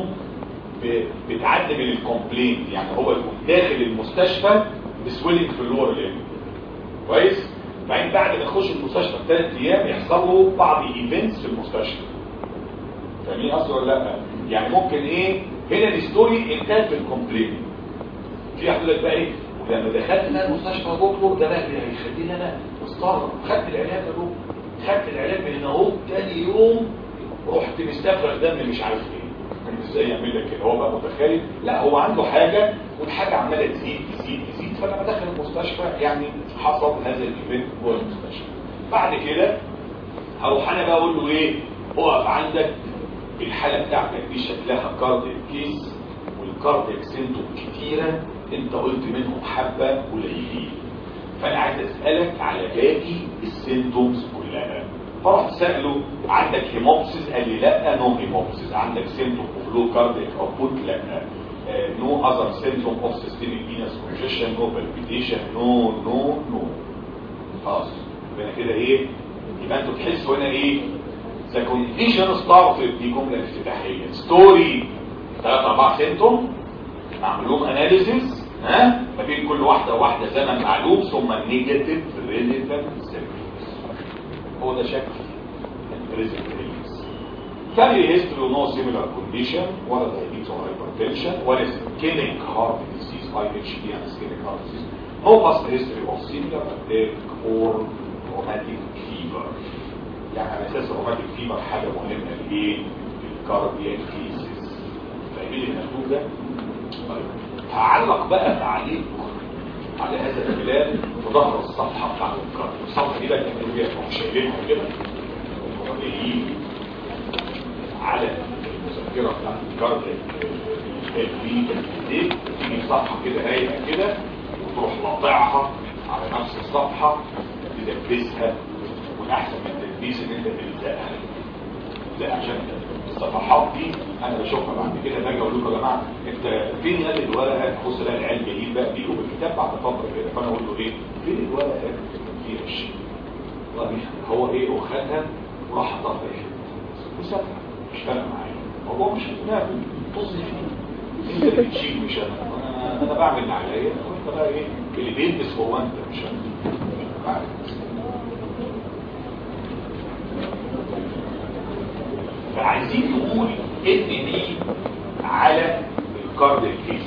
بتعدي من الكومبلين يعني هو يكون داخل المستشفى بسويلنج في اللور لين كويس بعدين بعد ما يخش المستشفى بثلاث ايام يحصل له بعض ايفنتس في المستشفى فاهمين قصدي ولا لا يعني ممكن ايه هنا الستوري انتهت بالكومبلين في واحد يقول لك بقى ايه ولما دخلت بقى المستشفى يا دكتور ده بقى اللي هيخليني انا مستغرب خدت العلاج يا دكتور خدت العلاج من هنا اهو تاني يوم رحت مستفرغ دم مش عارف ايه انت ازاي يعمل لك كده هو بقى متخيل لا هو عنده حاجه والحاجه عماله تزيد تزيد تزيد فلما دخل المستشفى يعني حصل هذا الايفنت جوه المستشفى بعد كده هروح انا بقى اقول له ايه اقف عندك الحاله بتاعتك دي شكلها كاردياك كيس والكاردياك سيمتوم كتيره انت قلت منهم حبه قليلين فانا عايز اسالك على باقي السيمتومز كلها فرحت ساله عندك هيموبسيس قال لي لا نو هيموبسيس عندك سيمتوم اوف لو كاردياك اوتبوت لا نو اذر سيمتوم اوف سيستميك فينس كونجيشن نو بالبيتيشن نو نو نو خلاص يبقى كده ايه يبقى انتوا تحسوا هنا ايه ذا كونديشن ستارتد دي جمله افتتاحيه ستوري ثلاث اربع سيمتوم اعمل لهم اناليسيس ها ما بين كل واحده وواحده زمن معلوم ثم نيجاتيف ريليفنت سيمتومز هو ده شكل البريزنت ريليز فاميلي هيستوري نو سيميلار كونديشن ولا دايابيتس ولا هايبرتنشن ولا سكينيك هارت ديزيز اي اتش دي اند سكينيك هارت ديزيز نو باست هيستوري اوف سيميلار اتاك اور روماتيك فيفر يعني على اساس الروماتيك فيفر حاجه مهمه لايه؟ الكاردياك كيسز فاهمين المكتوب ده؟ طيب هعلق بقى تعليق على هذا الكلام في ظهر الصفحه بتاعت الكارد الصفحه دي بقى كانوا فيها شايلينها كده ومعلقين على المذكره بتاعت الكارد دي دي تيجي صفحه كده رايقه كده وتروح لاطعها على نفس الصفحه تدبسها والاحسن من التدبيس ان انت تلزقها لا عشان الصفحات دي انا بشوفها بعد كده باجي اقول لكم يا جماعه انت فين قال الورقه بص الاقي العيال جايين بقى بيقوا بالكتاب بعد فتره كده فانا اقول له ايه فين الورقه فيها الشيء هو ايه وخدها وراح حطها في ايه وسافر مش فارق معايا الموضوع مش في دماغي طز فيه انت اللي بتشيل مش انا انا انا بعمل اللي عليا وانت بقى ايه اللي بيلبس هو انت مش انا بعمل فعايزين نقول ان دي على الكارد كيس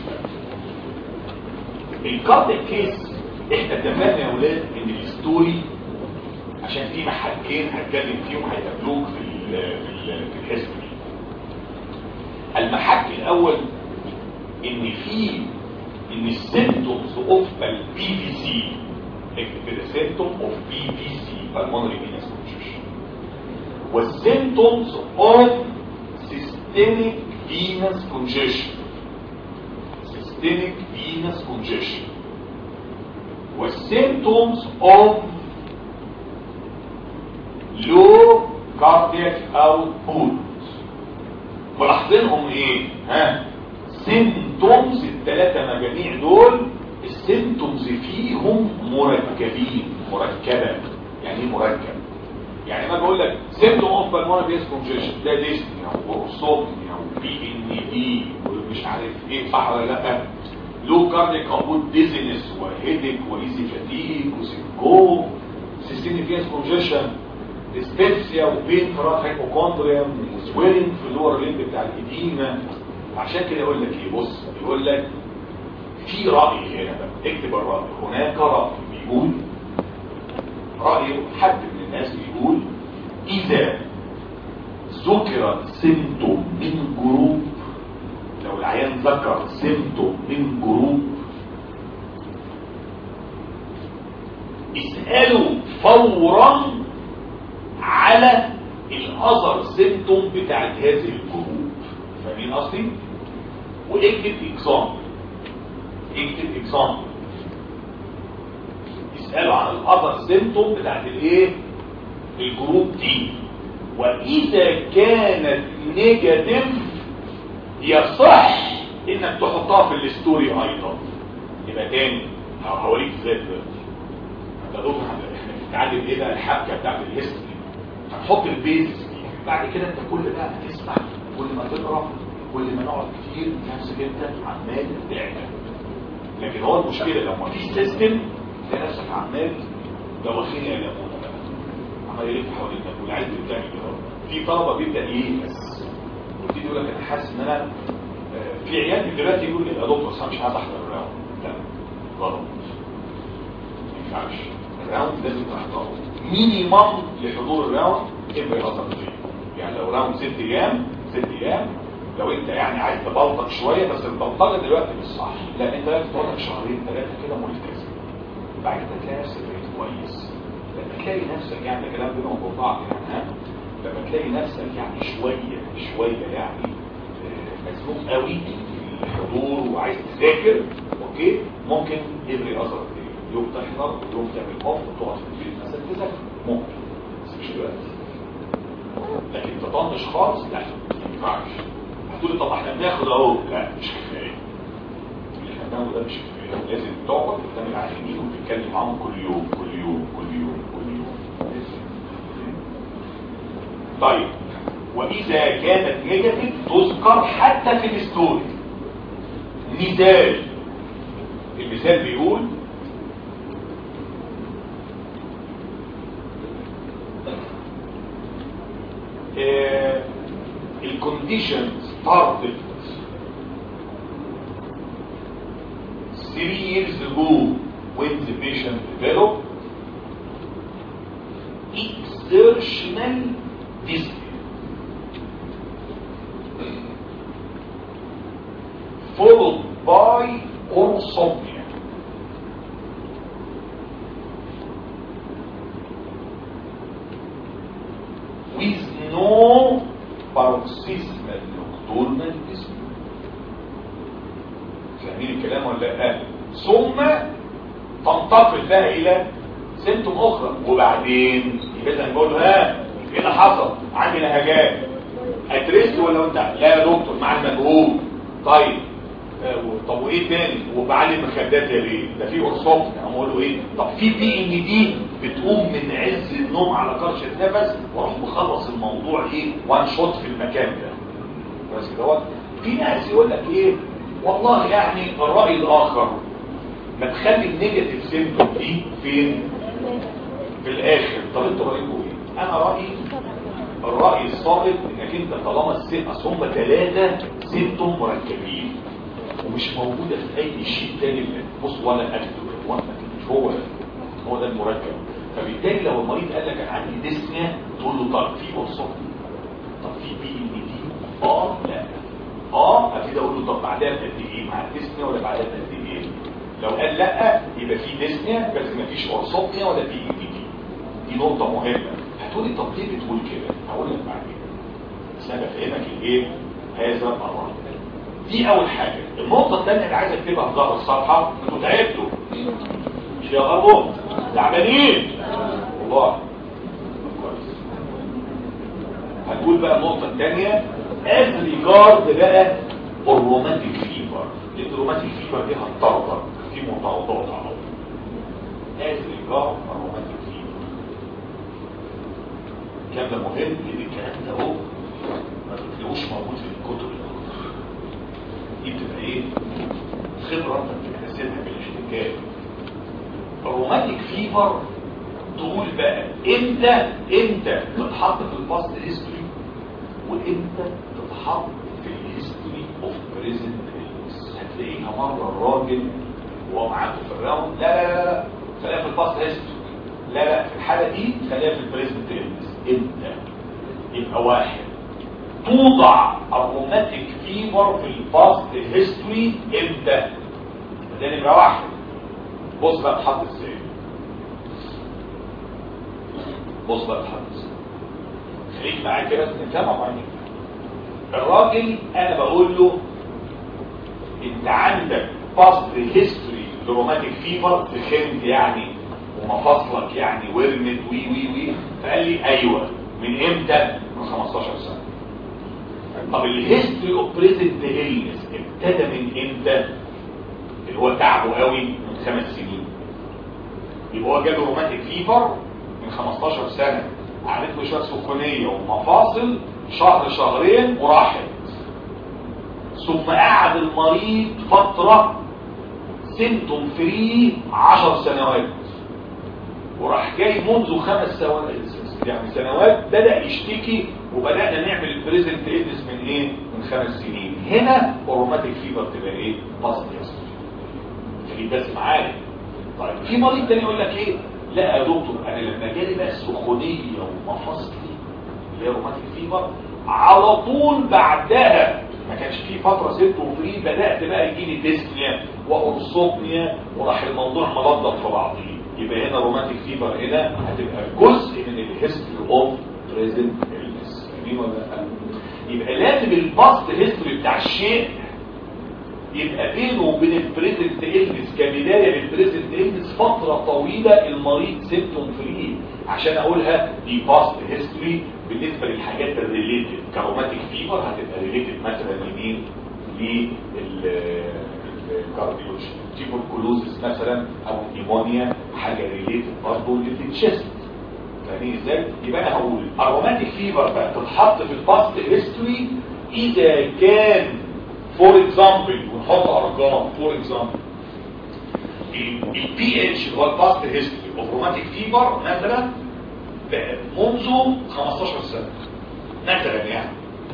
الكارد كيس احنا اتفقنا يا اولاد ان الستوري عشان في محكين هتكلم فيهم هيقابلوك في ال في, ال في الهيستوري المحك الاول ان في ان السيمتومز اوف البي في سي اكتب كده سيمتوم اوف بي في سي بالمونري فينس كونجكشن والسيمتومز اوف systemic systemic venous congestion systemic venous congestion والsymptoms of low cardiac output ملاحظينهم ايه ها symptoms الثلاثة مجاميع دول السيمتومز فيهم مركبين مركبة يعني ايه مركب يعني ما بقول لك symptom of pulmonary congestion ده dyspnea وصوتنيا وبي ان دي ومش عارف ايه صح ولا لا لو كارديك اوبوت ديزنس وهيدك وايزي فاتيج وسيكو سيستيميك فيس كونجيشن ديسبيبسيا وبين فرات هايبوكوندريم وسويلنج في اللور ليمب بتاع الاديمه عشان كده يقول لك ايه بص يقول لك في راي هنا بقى اكتب الراي هناك راي بيقول راي حد من الناس بيقول اذا ذكر سيمتوم من جروب لو العيان ذكر سيمتوم من جروب اسألوا فورا على الاذر سيمتوم بتاعت هذه الجروب فاهمين قصدي واكتب اكزامبل اكتب اكزامبل اسألوا عن الاذر سيمتوم بتاعت الايه الجروب دي واذا كانت نيجاتيف يصح انك تحطها في الستوري ايضا يبقى تاني هوريك ازاي دلوقتي انت دول احنا بنتعلم ايه بقى الحبكه بتاعت الهيستوري هنحط البيزكس دي بعد كده انت كل ده هتسمع كل ما تقرا كل ما نقعد كتير نفسك انت عمال تعمل لكن هو المشكله لو ما فيش سيستم تلاقي نفسك عمال دواخين يا لمونه بقى عمال يلف حوالين ده والعيال بتعمل كده في طلبه بيبدا ييأس وتيجي يقول لك انا حاسس ان انا آه، في عيال دلوقتي يقول لي يا دكتور اصل انا مش عايز احضر الراوند لا غلط ما ينفعش الراوند لازم تحضره مينيمم لحضور الراوند ابقى يأثر فيه يعني لو راوند ست ايام ست ايام لو انت يعني عايز تبلطج شويه بس البلطجه دلوقتي مش صح لا انت لازم تقعد شهرين ثلاثه كده ملتزم بعد كده تلاقي نفسك بقيت كويس لما تلاقي نفسك يعني ده كلام بينهم وبين بعض يعني ها لما تلاقي نفسك يعني شويه شويه يعني آه، مزنوق قوي في الحضور وعايز تذاكر اوكي ممكن ابري اثر يوم تحضر ويوم تعمل اوف وتقعد في البيت مثلا تذاكر ممكن بس مش دلوقتي لكن تطنش خالص لا ما ينفعش هتقول طب احنا بناخد اهو لا مش كفايه اللي احنا بناخده ده مش كفايه لازم تقعد قدام العيانين وتتكلم معاهم كل يوم كل يوم كل يوم كل يوم طيب واذا كانت نيجاتيف تذكر حتى في الستوري مثال المثال بيقول آه الكونديشن started three years ago when the patient developed exertional dyspnea followed by orthopnea with no paroxysmal nocturnal dyspnea فاهمين الكلام ولا لا ثم تنتقل بقى الى سيمتوم اخرى وبعدين يبقى انا بقول له ها ايه اللي حصل عندي لهجات ادرست ولا انت لا يا دكتور مع المجهول طيب آه، و- طب وايه تاني وبعلي المخدات يا ليه ده في قرصات انا اقول له ايه طب في بي ان دي بتقوم من عز النوم على قرش النفس واروح مخلص الموضوع ايه وان شوت في المكان ده بس كده هو في ناس يقول لك ايه والله يعني الراي الاخر ما تخلي النيجاتيف سيمتوم دي فين في الاخر طب انتوا رايكم ايه انا رايي الراي الصائب انك انت طالما السيم اصل هم ثلاثه سيمتوم مركبين ومش موجوده في اي شيء تاني بص ولا اكتب ولا مش هو هو ده المركب فبالتالي لو المريض قال لك انا عندي ديسنيا تقول له طب في قرصات طب في بي ان دي اه لا اه ابتدي اقول له طب بعدها بقد ايه مع الديسنيا ولا بعدها بقد ايه لو قال لا يبقى في ديسنيا بس ما فيش قرصوتنيا ولا بي ان دي دي نقطه مهمه هتقولي طب ليه بتقول كده هقول لك بعدين بس انا بفهمك الايه هذا الامر دي اول حاجه النقطه الثانيه اللي عايز اكتبها في ظهر الصفحه انتوا تعبتوا مش يا غربوا تعبانين والله كويس هنقول بقى النقطه الثانيه از ريجارد بقى الروماتيك فيبر الروماتيك فيبر دي هتطرطر في متوضعات على طول از ريجارد الروماتيك فيبر الكلام ده مهم لان الكلام ده هو ما بتلاقوش موجود في الكتب الأخرى. دي بتبقى ايه خبره انت بتكتسبها بالاشتكاك الروماتيك فيبر تقول بقى امتى امتى تتحط في الباست هيستوري وامتى تتحط في الهيستوري اوف بريزنت هتلاقيها مره الراجل وهو معاكم في الراوند لا لا لا لا خليها في الباست هيستوري لا لا في الحاله دي خليها في البريزنت امتى يبقى واحد توضع الروماتيك فيبر في الباست هيستوري امتى ده نمره واحد بص بقى تحط ازاي بص بقى تحط ازاي خليك معايا كده نتكلم معايا الراجل انا بقول له انت عندك باست هيستوري لروماتيك فيبر فهمت يعني ومفاصلك يعني ورمت وي وي وي فقال لي ايوه من امتى من 15 سنه طب الهيستوري اوف بريزنت هيلنس ابتدى من امتى اللي هو تعبه قوي من خمس سنين يبقى هو جاله روماتيك فيفر من 15 سنه قعدت له شويه سخونيه ومفاصل شهر شهرين وراحت ثم قعد المريض فتره سيمتوم فري 10 سنوات وراح جاي منذ خمس سنوات يعني سنوات بدأ يشتكي وبدأنا نعمل البريزنت ايدنس من ايه من خمس سنين هنا الروماتيك فيبر تبقى ايه باست خليك بس معايا طيب في مريض تاني يقول لك ايه لا يا دكتور انا لما جالي بقى السخونيه ومفاصلي اللي هي روماتيك فيبر على طول بعدها ما كانش في فتره ست وفري بدات بقى يجي لي ديسنيا وارثوبنيا وراح الموضوع ملضم في بعضيه يبقى هنا روماتيك فيبر هنا هتبقى جزء من الهيستوري اوف بريزنت النس فاهمين ولا لا يبقى لازم الباست هيستوري بتاع الشيء يبقى بينه وبين البريزنت إلنس كبداية للبريزنت إلنس فترة طويلة المريض سيمتوم فري عشان اقولها دي باست هيستوري بالنسبة للحاجات الريليتد كروماتيك فيبر هتبقى ريليتد مثلا لمين للكارديولوجي تيبركلوزس مثلا او نيمونيا حاجة ريليتد برضه للتشست فاهمين ازاي؟ يبقى انا هقول اروماتيك فيبر بقى تتحط في الباست هيستوري اذا كان فور اكزامبل ونحط ارقام فور اكزامبل البي اتش اللي هو الباست هيستوري اوف روماتيك فيبر مثلا منذ 15 سنه مثلا يعني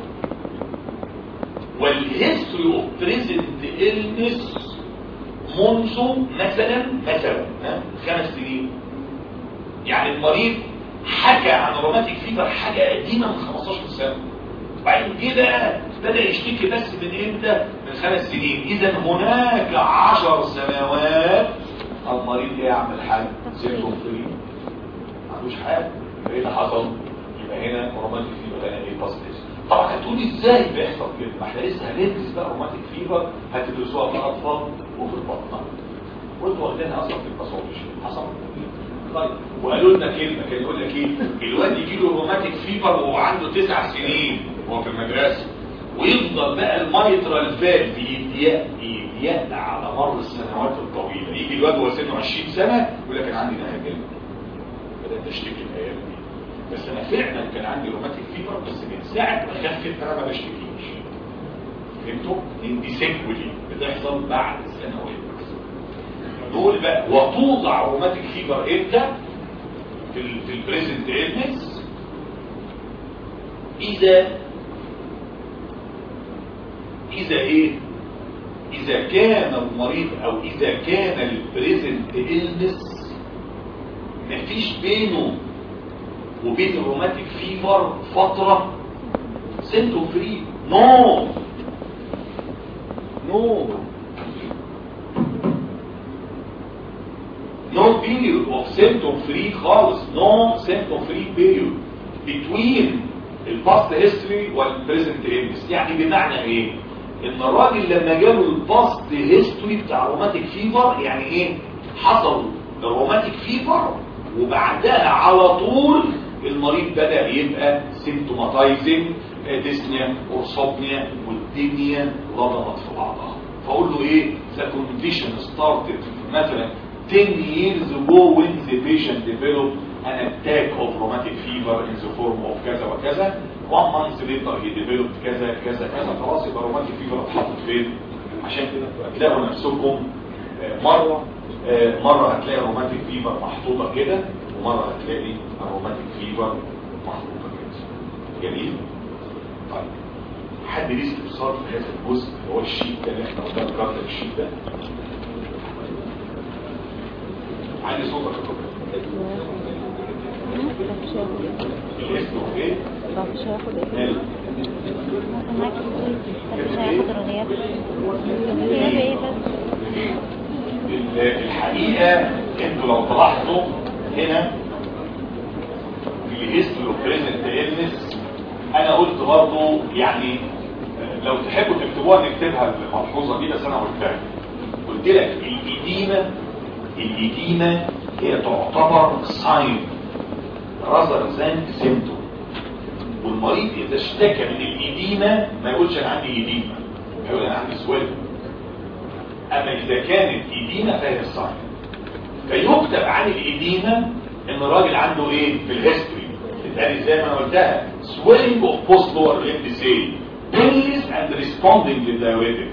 والهيستوري اوف بريزنت النس منذ مثلا مثلا ها خمس سنين يعني المريض حكى عن روماتيك فيبر حاجه قديمه من 15 سنه وبعدين كده بدأ يشتكي بس من امتى من خمس سنين اذا هناك عشر سنوات المريض يعمل حاجة سيمتوم فري ما عندوش حاجة ايه اللي حصل يبقى هنا روماتيك فيبر هنا ايه باسيتيف طبعا هتقولي ازاي بيحصل كده ما احنا لسه هندرس بقى روماتيك فيبر هتدرسوها في الاطفال وفي البطنه وانتوا واخدينها اصلا في الباثولوجي حصل طيب وقالوا لنا كلمه كان يقول لك ايه الواد يجي له روماتيك فيبر وهو عنده تسع سنين وهو في المدرسه ويفضل بقى المايترال فالف يضيق يضيق على مر السنوات الطويله يجي الواد وهو سنه 20 سنه يقول لك انا عندي نهجان بدات اشتكي الايام دي بس انا فعلا كان عندي روماتيك فيبر بس من ساعه ما خفت انا ما بشتكيش فهمتوا؟ ان دي سيكولي بتحصل بعد سنوات دول بقى وتوضع روماتيك فيبر امتى في ال في البريزنت ايلنس اذا اذا ايه اذا كان المريض او اذا كان البريزنت ايلنس مفيش بينه وبين الروماتيك فيبر فترة سيمتوم فري نو نو no period of symptom free خالص no symptom free period between الباست هيستوري والبريزنت ايلنس يعني بمعنى ايه ان الراجل لما جاله الباست هيستوري بتاع روماتيك فيفر يعني ايه حصل الروماتيك فيفر وبعدها على طول المريض بدأ يبقى سيمتوماتايزنج ديسنيا اورسوبنيا والدنيا لضمت في بعضها فاقول له ايه the condition started مثلا 10 years ago when the patient developed an attack of rheumatic fever in the form of كذا وكذا one month later he developed كذا كذا كذا خلاص يبقى rheumatic fever اتحطت فين عشان كده تلاقوا نفسكم آه، مرة آه، مرة هتلاقي روماتيك فيفر محطوطة كده ومرة هتلاقي روماتيك فيفر محطوطة كده جميل طيب حد ليه استفسار في هذا الجزء اللي هو الشيت ده اللي احنا قدام كارت الشيت ده عندي صوتك يا دكتور. الاسم هو ايه؟ مش هياخد ايه نيل. معاك مش هياخد الغياب الغياب ايه بس ال- الحقيقة انتوا لو تلاحظوا هنا في الهيستوري اوف بريزنت ايلنس انا قلت برضه يعني آه، لو تحبوا تكتبوها نكتبها الملحوظه دي بس انا قلتها قلت لك الإديمة الإديمة هي تعتبر ساين رازر زان سيمتوم والمريض اذا اشتكى من الإديمة ما يقولش انا عندي إديمة يقول انا عندي سويل اما اذا كانت إديمة فهي الساين فيكتب عن الإديمة ان الراجل عنده ايه في الهيستوري تتقال زي ما انا قلتها swelling of post lower limb say painless and responding للdiuretic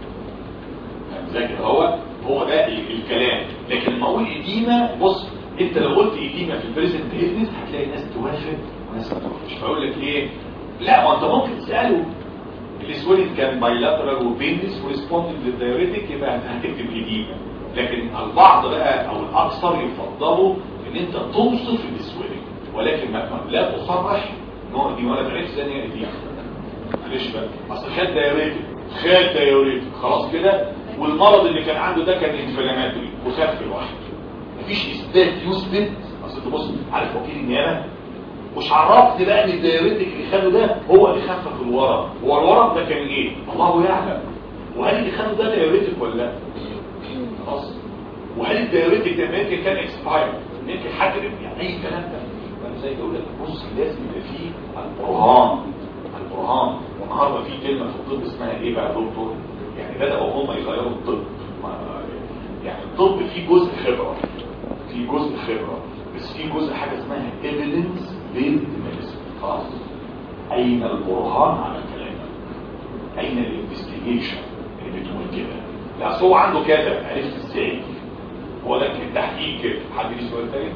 ذاكر هو هو ده ال- الكلام لكن لما اقول إديمة بص انت لو قلت إديمة في البريزنت هيلنس هتلاقي ناس توافق وناس ما توافقش فاقول لك ايه لا ما انت ممكن تساله السويلنج كان بايلاترال وبينس وريسبوندنج للدايوريتك يبقى هتكتب إديمة لكن البعض بقى او الاكثر يفضلوا ان انت توصف السويلنج ولكن ما لا تصرح نوع دي ولا تعرفش ثانيه هي إديمة معلش بقى اصل خد دايوريتك خد دايوريتك خلاص كده والمرض اللي كان عنده ده كان انفلاماتوري وخف لوحده مفيش اثبات يثبت اصل تبص عارف وكيل النيابه مش عرفت بقى ان الدايوريتك اللي خده ده هو اللي خفف الورم هو الورم ده كان ايه الله يعلم وهل اللي خده ده دايوريتك ولا لا خلاص وهل الدايوريتك ده يمكن كان اكسباير يمكن حد يعني اي كلام ده انا زي بقول لك بص لازم يبقى فيه البرهان البرهان والنهارده في كلمه في الطب اسمها ايه بقى يا دكتور يعني بداوا هم يغيروا الطب ما- يعني الطب فيه جزء خبره في جزء خبره بس في جزء حاجه اسمها evidence based medicine خلاص اين البرهان على كلامك اين الانفستيجيشن اللي بتقول كده لا أصل هو عنده كذا عرفت ازاي هو ده التحقيق كده حد ليه سؤال تاني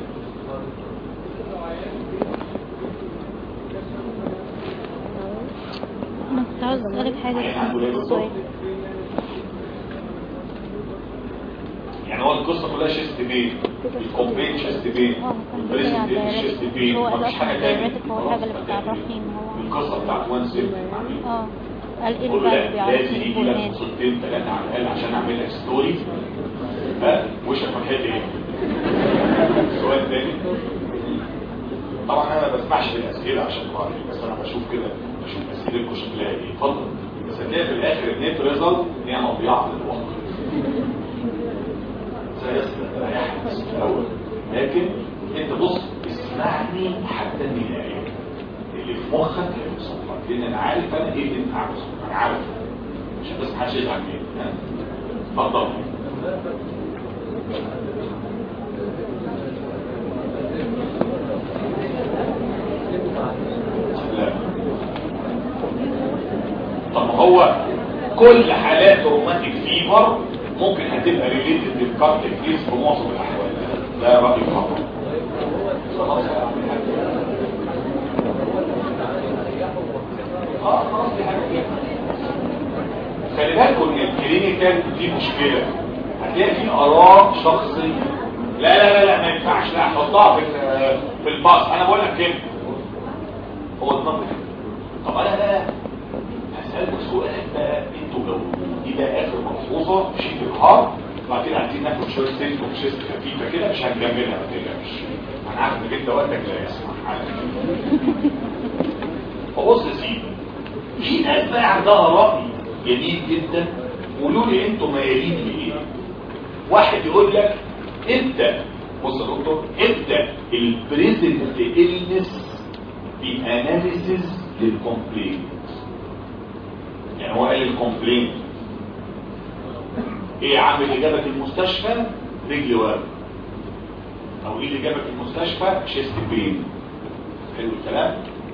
انا كنت عاوز اسالك حاجه عين عنده ايه بالظبط سؤال يعني هو القصه كلها شيست بين الكومبين شيست بين اه كان بيجي البريزنت على بين شيست الدايركت بين هو مفيش اصلا حاجه تاني الدايركت هو الحاجه اللي بتعرفني ان هو القصه بتاعت وان سيل اه قال ايه قول اللي لا بقى لازم بيعرفني يجي لك البرهان قصتين ثلاثه على الاقل عشان اعمل لك ستوري ها وشك فرحتي ايه سؤال تاني طبعا انا ما بسمعش بالاسئله عشان بعرف بس انا بشوف كده بشوف اسئلتكم شكلها ايه اتفضل بس هتلاقي في الاخر النت ريزلت ان هي مضيعه للوقت سيصل ريحك بس في الاول لكن انت بص اسمعني حتى النهايه اللي في مخك هيوصل لك لان انا عارف انا ايه اللي انت عاوزه انا عارف عشان بس محدش يزعل مني ها؟ اتفضل لا طب ما هو كل حالات روماتيك فيبر ممكن هتبقى ريليتد بالكارتك كيس في معظم الاحوال ده رايي خطا خلاص يا عم الحاج. اه خلاص دي حاجه كده. خلي بالكم ان الكلينيكال دي مشكله هتلاقي في اراء شخصيه لا لا لا لا ما ينفعش لا حطها في ال- في الباص انا بقول لك كده هو النمط كده طب انا بقى هسألك سؤال بقى انتوا جاوبوا دي بقى اخر ملحوظه شيء الهار بعد كده عايزين ناخد شويه سيلف وشيست خفيفه كده مش هنكملها ما تقلقش انا عارف انك انت وقتك لا يسمح عندها رأي جميل جدا قولوا لي انتم ميالين لايه واحد يقول لك انت بص يا دكتور انت البريزنت إلنس باناليسيز للكومبلين يعني هو قال الكومبلين ايه عامل اللي جابك المستشفى رجل ورم او ايه اللي جابك المستشفى شيست بين حلو الكلام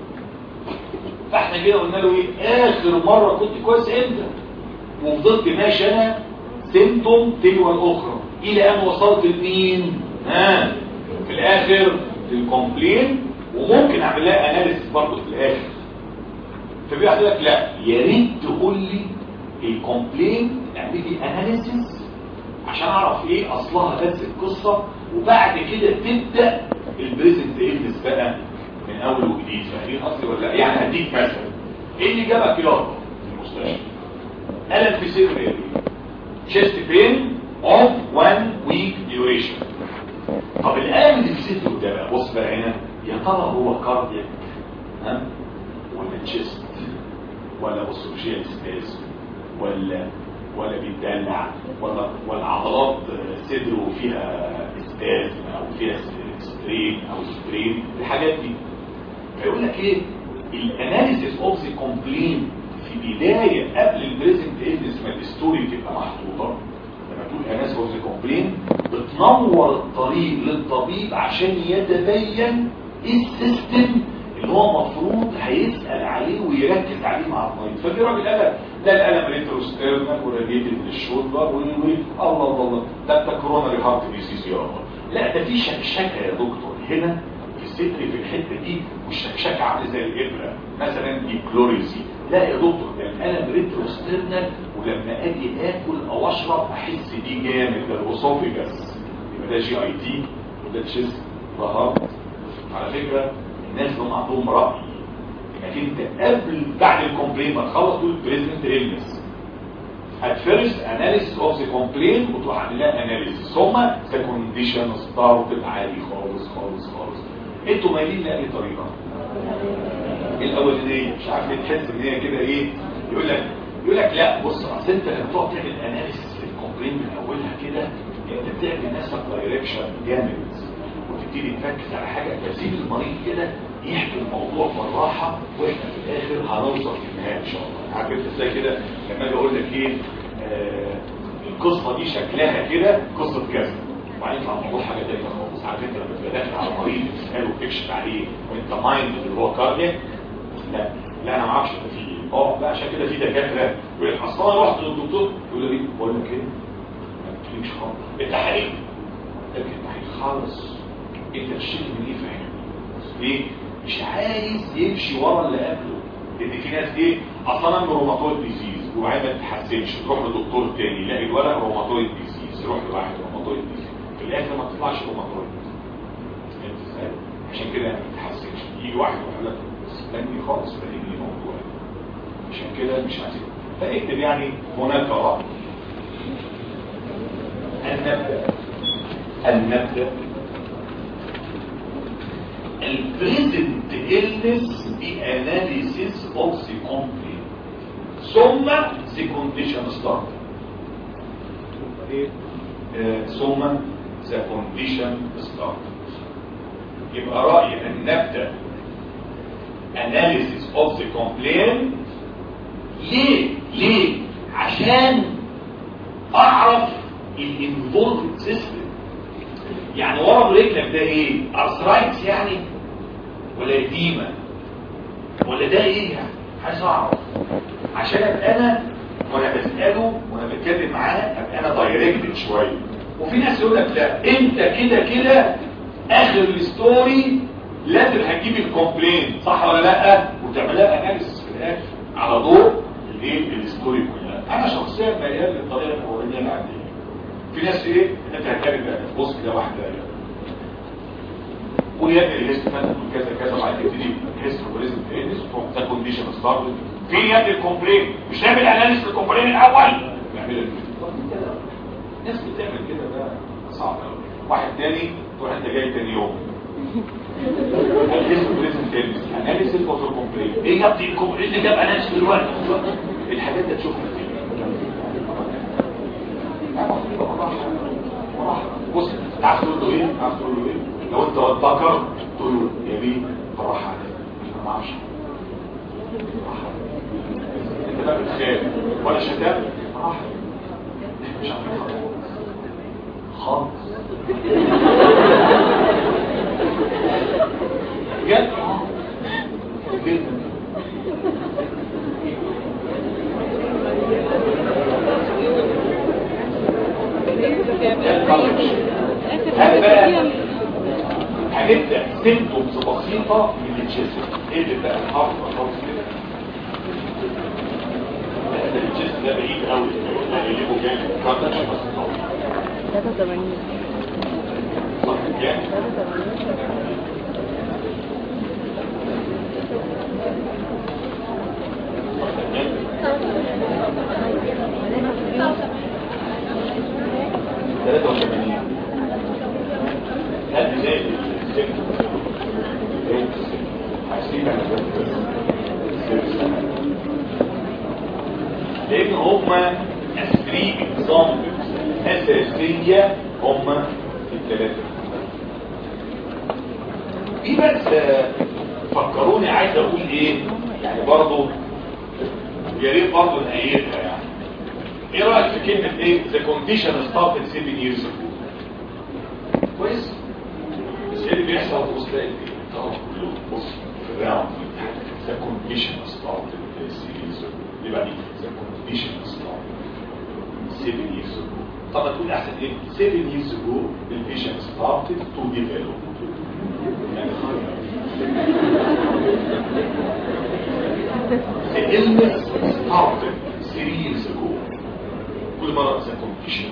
فاحنا كده قلنا له ايه اخر مره كنت كويس امتى وفضلت ماشي انا سيمتوم تلو الاخرى الى ان وصلت لمين ها في الاخر للكومبلين وممكن اعمل لها اناليسيس برضه في الاخر فبيقول لك لا يا ريت تقول لي الكومبلين اعمل لي اناليسيس عشان اعرف ايه اصلها بس القصه وبعد كده تبدا البريزنت ايلنس بقى من اول وجديد فاهمين قصدي ولا لا؟ يعني هديك مثلا ايه اللي جابك يابا المستشفى الم في صدر ايه chest pain of one week duration طب الالم اللي في صدره ده بقى بص بقى هنا يا ترى هو كاردياك ها ولا تشيست ولا بصوشيال ستاز ولا ولا بيتدلع ولا ولا عضلات صدره فيها استاز او فيها سترين او سترين الحاجات دي فيقول لك ايه الاناليسيس اوف ذا كومبلين في بدايه قبل البريزنت ايدنس ما الستوري تبقى محطوطه لما تقول اناليسيس اوف ذا كومبلين بتنور الطريق للطبيب عشان يتبين ايه السيستم اللي هو مفروض هيسأل عليه ويركز عليه مع المريض ففي راجل قال ده الالم ريتروستيرنال وراديتد للشولدر والويت الله الله الله ده ده كوروناري هارت ديزيز يا الله لا ده في شكشكه يا دكتور هنا في الصدر في الحته دي والشكشكه عامله زي الابره مثلا دي كلوريزي لا يا دكتور ده الالم ريتروستيرنال ولما اجي اكل او اشرب احس بيه جامد ده الاسوفيجاس يبقى ده جي اي تي وده تشيست ده هارت على فكره الناس دول عندهم رأي انك انت قبل بعد الكومبلين ما تخلص تقول بريزنت إلنس at first analysis of the complaint وتروح عامل لها analysis ثم the condition started عالي خالص خالص خالص انتوا مايلين لأي طريقة الاولانيه مش عارف ليه تحس ان هي كده ايه يقول لك يقول لك لا بص اصل انت لما تقعد تعمل اناليسيس للكومبلين من اولها كده انت بتعمل نفسك دايركشن جامد وتبتدي تركز على حاجة تسيب المريض كده يحكي الموضوع بالراحة واحنا في الاخر هنوصل في النهاية ان شاء الله عارف انت ازاي كده لما اجي اقول لك ايه آه القصة دي شكلها كده قصة كذا وبعدين يطلع الموضوع حاجة تانية خالص عارف انت لما تبقى داخل على المريض تسأله وتكشف عليه وانت مايند اللي هو كاردياك لا لا انا ما اعرفش انت في ايه اه بقى عشان كده في دكاتره يقول لك اصل انا رحت للدكتور يقول لي بقول لك ايه ما بتجيش خالص التحاليل لكن التحاليل خالص انت تشتكي من ايه فاهم ليه مش عايز يمشي ورا اللي قبله لان في ناس ايه اصلا من روماتويد ديزيز وبعدين ما تتحسنش تروح لدكتور تاني يلاقي الولد روماتويد ديزيز يروح لواحد روماتويد ديزيز في الاخر ما تطلعش روماتويد انت ازاي عشان كده ما تتحسنش يجي واحد يقول لك استني خالص فاهم لي موضوع عشان كده مش عايز فاكتب يعني هناك رأي أن نبدأ أن نبدأ البريزنت illness باناليسيس of the complaint ثم the condition start ثم the condition start يبقى رأيي أن نبدأ analysis of the complaint ليه ليه عشان أعرف الانفولد سيستم يعني ورم رجلك ده ايه ارثرايتس يعني ولا اديمه ولا ده ايه يعني عايز اعرف عشان ابقى انا وانا بساله وانا بتكلم معاه ابقى انا دايركتد شويه وفي ناس يقول لك لا انت كده كده اخر الستوري لازم هتجيب الكومبلين صح ولا لا وتعملها اناليسيس في الاخر على ضوء الايه الستوري كلها انا شخصيا ميال للطريقه الاولانيه اللي عندي في ناس ايه انت هتكلم بقى بص كده واحده ويا الهيست فانت كذا كذا وبعدين تبتدي الهيست بوليزم ترينس وتروح ده كونديشن ستارت في يد الكومبلين مش نعمل اناليسيس للكومبلين الاول نعملها الناس بتعمل كده ده صعب قوي واحد تاني تروح انت جاي تاني يوم الهيست بوليزم ترينس اناليسيس اوف الكومبلين ايه جاب دي الكومبلين اللي جاب اناليسيس دلوقتي الحاجات دي تشوفها فين بص تعرف تقول له ايه تعرف تقول له ايه لو انت ذكر تقول له يا بيه بالراحه عليك انا ما اعرفش بالراحة. انت بقى بتخاف ولا شتام بالراحه مش عارف خالص بجد جدا هذا بقى هنبدأ سيمتومز بسيطة من الجسم ايه اللي بقى الحرف خالص كده هذا الجسم ده بعيد قوي اللي جانب كارتش بس طويل 83 صح جانب 83 83 هل زي السن عايزين لان هما الثري اكزامبلز اساسيه هما الثلاثه في بس آه، فكروني عايز اقول ايه يعني برضو يا ريت برضو نقيدها يعني ايه رايك في كلمه ايه the condition started seven years ago كويس بس ايه اللي بيحصل في وسط ايه طبعا كله بص في الراوند the condition started seven years ago يبقى دي the condition started seven years ago طب تقول احسن ايه seven years ago the patient started to develop يعني The illness started three years ago كل مرة the condition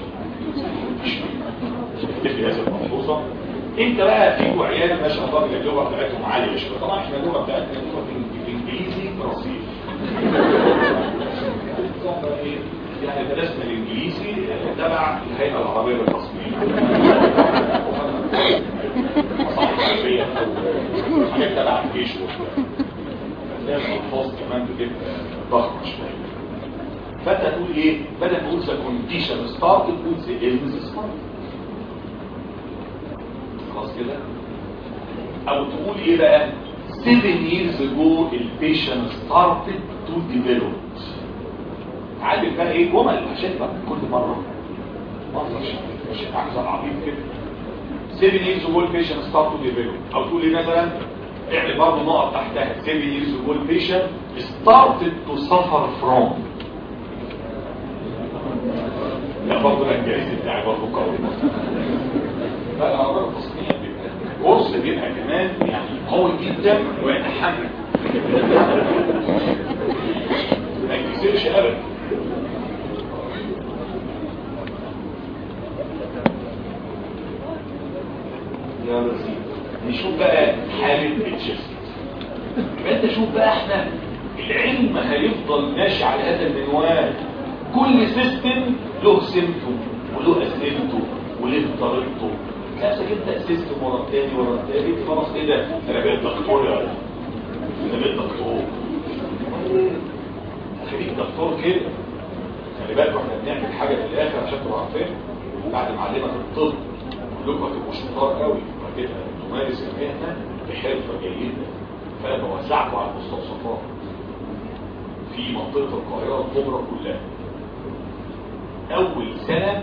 تبقى هذه الملحوظة انت بقى فيكوا عيال ما شاء الله اللغة بتاعتهم عالية شوية طبعا احنا اللغة بتاعتنا لغة الانجليزي رصيف يعني درسنا الانجليزي تبع الهيئة العربية للتصميم مصالح عربية حاجات تبع الجيش وكده هتلاقي الألفاظ كمان بتبقى ضخمة شوية فانت تقول ايه بدل تقول ذا كونديشن ستارت تقول ذا illness ستارت خلاص كده او تقول ايه بقى 7 years ago البيشنت started to develop عارف بقى ايه جمل عشان بقى كل مره مره مش مش عايز العبيط كده 7 years ago البيشنت started to develop او تقول لي مثلا اعمل برضه نقط تحتها 7 years ago البيشنت started to suffer from لا برضه الانجليزي بتاعي برضه قوي لا العربية التصنيع بيبقى كورس بيبقى كمان يعني قوي جدا ويتحمل ما يكسرش ابدا يا لطيف نشوف بقى حالة الجسد يبقى انت شوف بقى احنا العلم هيفضل ماشي على هذا المنوال كل سيستم له سمته وله اسئلته وله طريقته نفسك انت سيستم ورا التاني ورا التاني خلاص ايه ده انا بقيت دكتور يا ولد انا بقيت دكتور خليك دكتور كده خلي بالك واحنا بنعمل حاجه في الاخر عشان تبقوا عارفين بعد معلمه الطب كلكم هتبقوا شطار قوي وهتبقى تمارس المهنه بحرفه جيده فانا بوزعكم على المستوصفات في منطقه القاهره الكبرى كلها اول سنة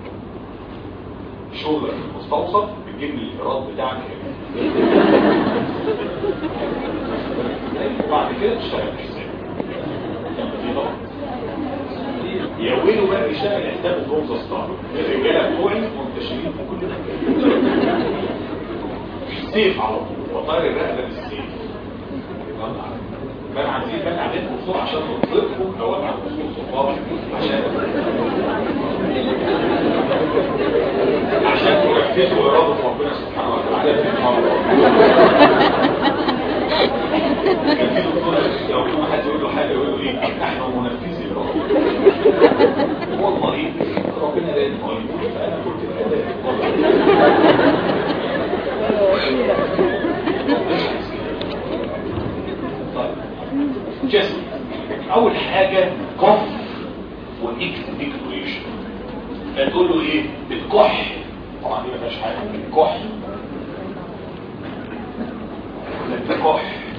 شغلك في المستوصف بتجيب لي الايراد بتاعك وبعد كده تشتغل حساب يولوا بقى يشتغل حساب الجوز ستار الرجاله بتوعي منتشرين في كل مكان سيف على طول وطار الرقبه بالسيف فانا عايزين بقى عليكم بسرعه عشان نطلقكم او ابعت مستوصفات عشان عشان تنفذوا إرادة ربنا سبحانه وتعالى في المرة كان في دكتور لو كل حد يقول له حاجة يقول له ايه احنا منفذي الإرادة هو المريض ربنا لا المريض فأنا قلت الأداء طيب جسم اول حاجه كف واكسبكتوريشن فتقول له ايه بتكح طبعا دي ما فيهاش حاجه بتكح بتكح تروح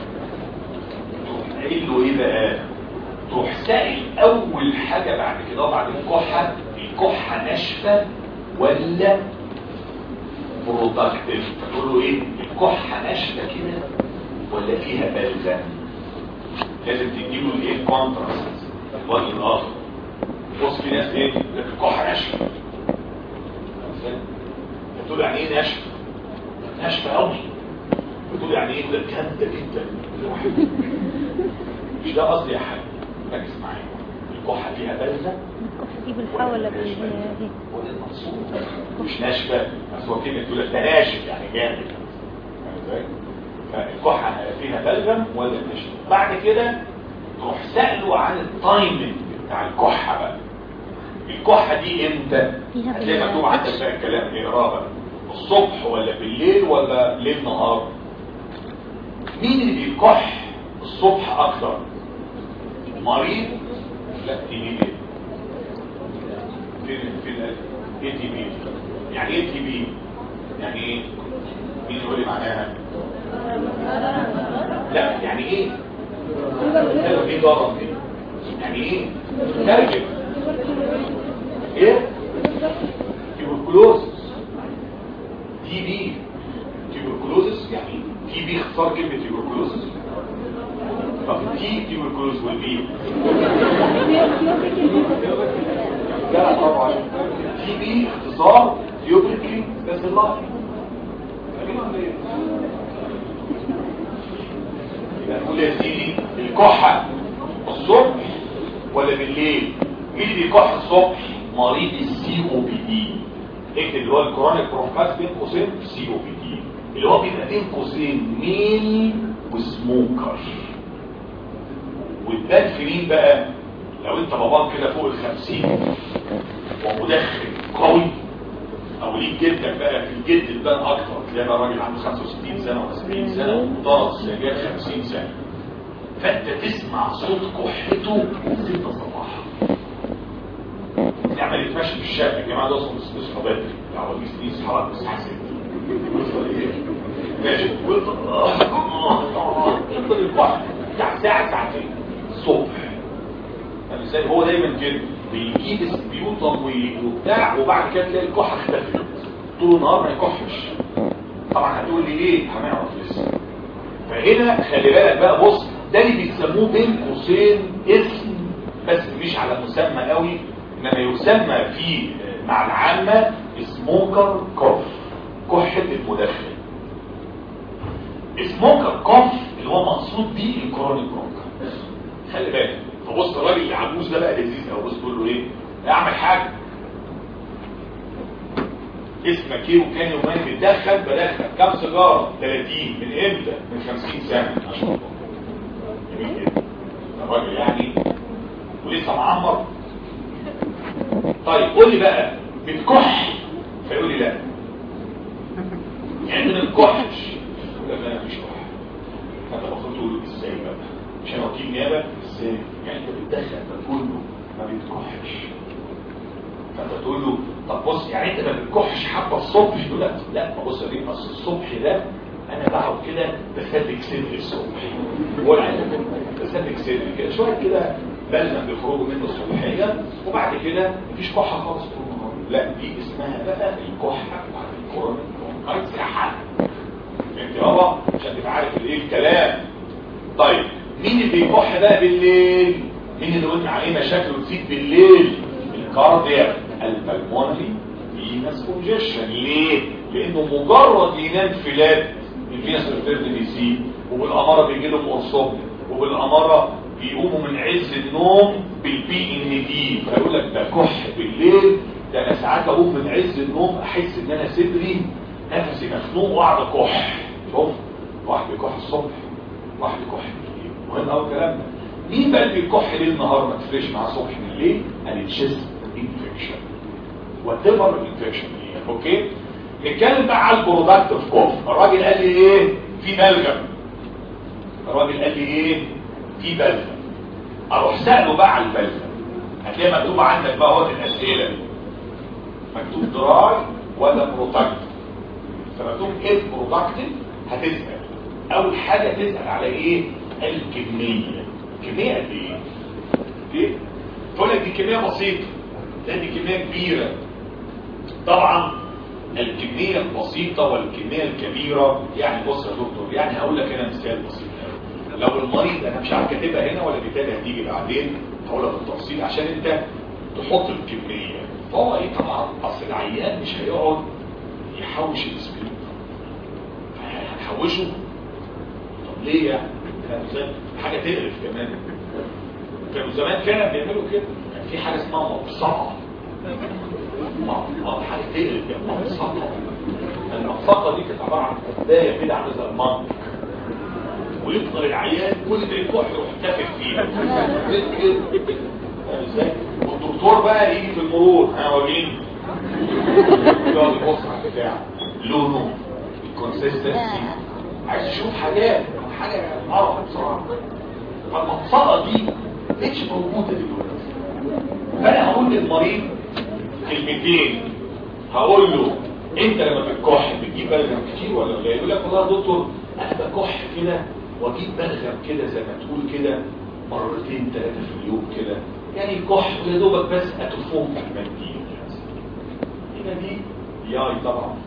قايل له ايه بقى تروح سائل اول حاجه بعد كده بعد الكحه الكحه ناشفه ولا برودكتيف فتقول له ايه الكحه ناشفه كده ولا فيها بلغم لازم تديله الايه كونتراست الوجه الاخر بص في ناس ايه لك الكحه ناشفه تقول يعني ايه ناشفه ناشفه قوي بتقول يعني ايه ده جامده جدا مش ده قصدي يا حاج ركز معايا الكحه فيها بلغم الكحة دي بالحاول ولا بال دي وده المقصود مش ناشفه بس هو كلمه تقول لك ده ناشف يعني جامد فاهم ازاي؟ فالكحه فيها بلغم ولا ناشف بعد كده تروح سأله عن التايمنج بتاع الكحه بقى الكحه دي امتى؟ فيها هتلاقي بال- مكتوب عندك بقى الكلام اقراه بقى الصبح ولا بالليل ولا ليل نهار؟ مين اللي بيكح الصبح اكتر؟ مريض؟ لا دي مين فين فين ايه تي بي يعني ايه تي بي يعني ايه مين يقول لي معناها لا يعني ايه ايوه ايه ضرب دي يعني ايه ترجم ايه تيبركلوزس تي بي تيبركلوزس يعني تي بي اختصار كلمه تيبركلوزس طب تي تيبركلوز والبي لا طبعا تي بي اختصار تيوبريكلي بس الله يبقى نقول يا سيدي الكحة الصبح ولا بالليل مين اللي بيكح الصبح مريض السي او بي دي اكتب اللي هو الكرونيك برونكاس بين قوسين سي او بي دي اللي هو بيبقى بين قوسين ميل وسموكر والبال في مين بقى لو انت باباك كده فوق الخمسين ومدخن قوي او ليك جدك بقى في الجد تبان اكتر تلاقي بقى راجل عنده 65 سنه و70 سنه ومضطرب سجاير 50 سنه فانت تسمع صوت كحته 6 صباحا يعمل يتمشى في الشارع يا جماعه ده اصلا بتصحى بدري العواجيز دي يصحى الساعه 6 ماشي يفضل الكحل بتاع ساعه ساعتين الصبح يعني ازاي هو دايما كده بيجيب السبيوتم وبتاع وبعد كده تلاقي الكحه اختفت طول النهار ما يكحش طبعا هتقول لي ليه هنعرف لسه فهنا خلي بالك بقى بص ده اللي بيسموه بين قوسين اسم بس مش على مسمى قوي انما يسمى في مع العامه سموكر كوف كحه المدخن سموكر كوف اللي هو مقصود بيه الكرونيك برونكا خلي بالك فبص الراجل العجوز ده بقى لذيذ قوي بص تقول له ايه اعمل حاجه اسمك ايه وكان يومين بتدخن بدخن كام سيجاره 30 من امتى من 50 سنه ما شاء الله جميل جدا الراجل يعني ولسه معمر طيب قول لي بقى بتكح فيقول لي لا يعني ما بتكحش يقول لك انا مش كح فانت المفروض تقول له ازاي بقى عشان وكيل نيابه ازاي يعني انت بتدخل فكله ما بتكحش فانت تقول له طب بص يعني انت ما بتكحش حتى الصبح يقول لك لا ما بص يا بيه اصل الصبح ده انا بقعد كده بسلك صدري الصبح هو بسلك صدري كده شويه كده بلزم بخروجه منه الصبحيه وبعد كده مفيش كحه خالص طول النهار لا دي اسمها بقى الكحه بتاعت الكورونا عايز ساحه انت بابا عشان تبقى عارف الايه الكلام طيب مين اللي بيكح بقى بالليل مين اللي قلنا عليه مشاكله تزيد بالليل الكاردياك البلمونري فينس كونجيشن ليه لانه مجرد ينام فلات الفينس ريفيرد بيزيد وبالاماره بيجي لهم قرصهم وبالاماره بيقوموا من عز النوم بالبي ان دي فيقول لك ده كح بالليل ده انا ساعات اقوم من عز النوم احس ان انا صدري نفسي مخنوق واقعد اكح شوف واحد بيكح الصبح واحد بيكح بالليل مهم قوي الكلام ده مين بقى اللي بيكح ليل نهار ما تفرقش معاه صبح بالليل التشيست انفكشن وتبر الانفكشن اوكي نتكلم بقى على البرودكتيف كوف الراجل قال لي ايه في بلغم الراجل قال لي ايه في بلغم اروح ساله بقى على البلغم هتلاقي مكتوب عندك بقى هو الاسئله دي مكتوب دراي ولا بروتاكتيف فمكتوب ايه بروتاكتيف هتسال اول حاجه تسال على ايه الكميه كميه قد ايه ايه تقول لك دي كميه بسيطه لا دي كميه كبيره طبعا الكميه البسيطه والكميه الكبيره يعني بص يا دكتور يعني هقول لك انا مثال بسيط قوي. لو المريض انا مش عارف كاتبها هنا ولا بالتالي هتيجي بعدين هقولها بالتفصيل عشان انت تحط الكميه فهو ايه طبعا اصل العيان مش هيقعد يحوش الاسبرين هتحوشه طب ليه يعني فاهم ازاي؟ حاجه تقرف كمان كانوا زمان كانوا بيعملوا كده كان في حاجه اسمها مبصقه اه حاجه تقرف يا مبصقه المبصقه دي كانت عباره عن كوبايه كده عامله زي المنطق ويفضل العيان كل ما يكح يروح تافه فيها كده فاهم ازاي؟ والدكتور بقى يجي في المرور ها وريني يقعد يبص على البتاع لونه الكونسيستنسي عايز تشوف حاجات حاجه قرف بصراحه فالمبصره دي مش موجوده دلوقتي فانا هقول للمريض كلمتين هقول له انت لما بتكح بتجيب بلغم كتير ولا لا يقول لك والله يا دكتور انا بكح كده واجيب بلغم كده زي ما تقول كده مرتين ثلاثه في اليوم كده يعني كح ويا دوبك بس اتفهم في المنديل يبقى دي ياي طبعا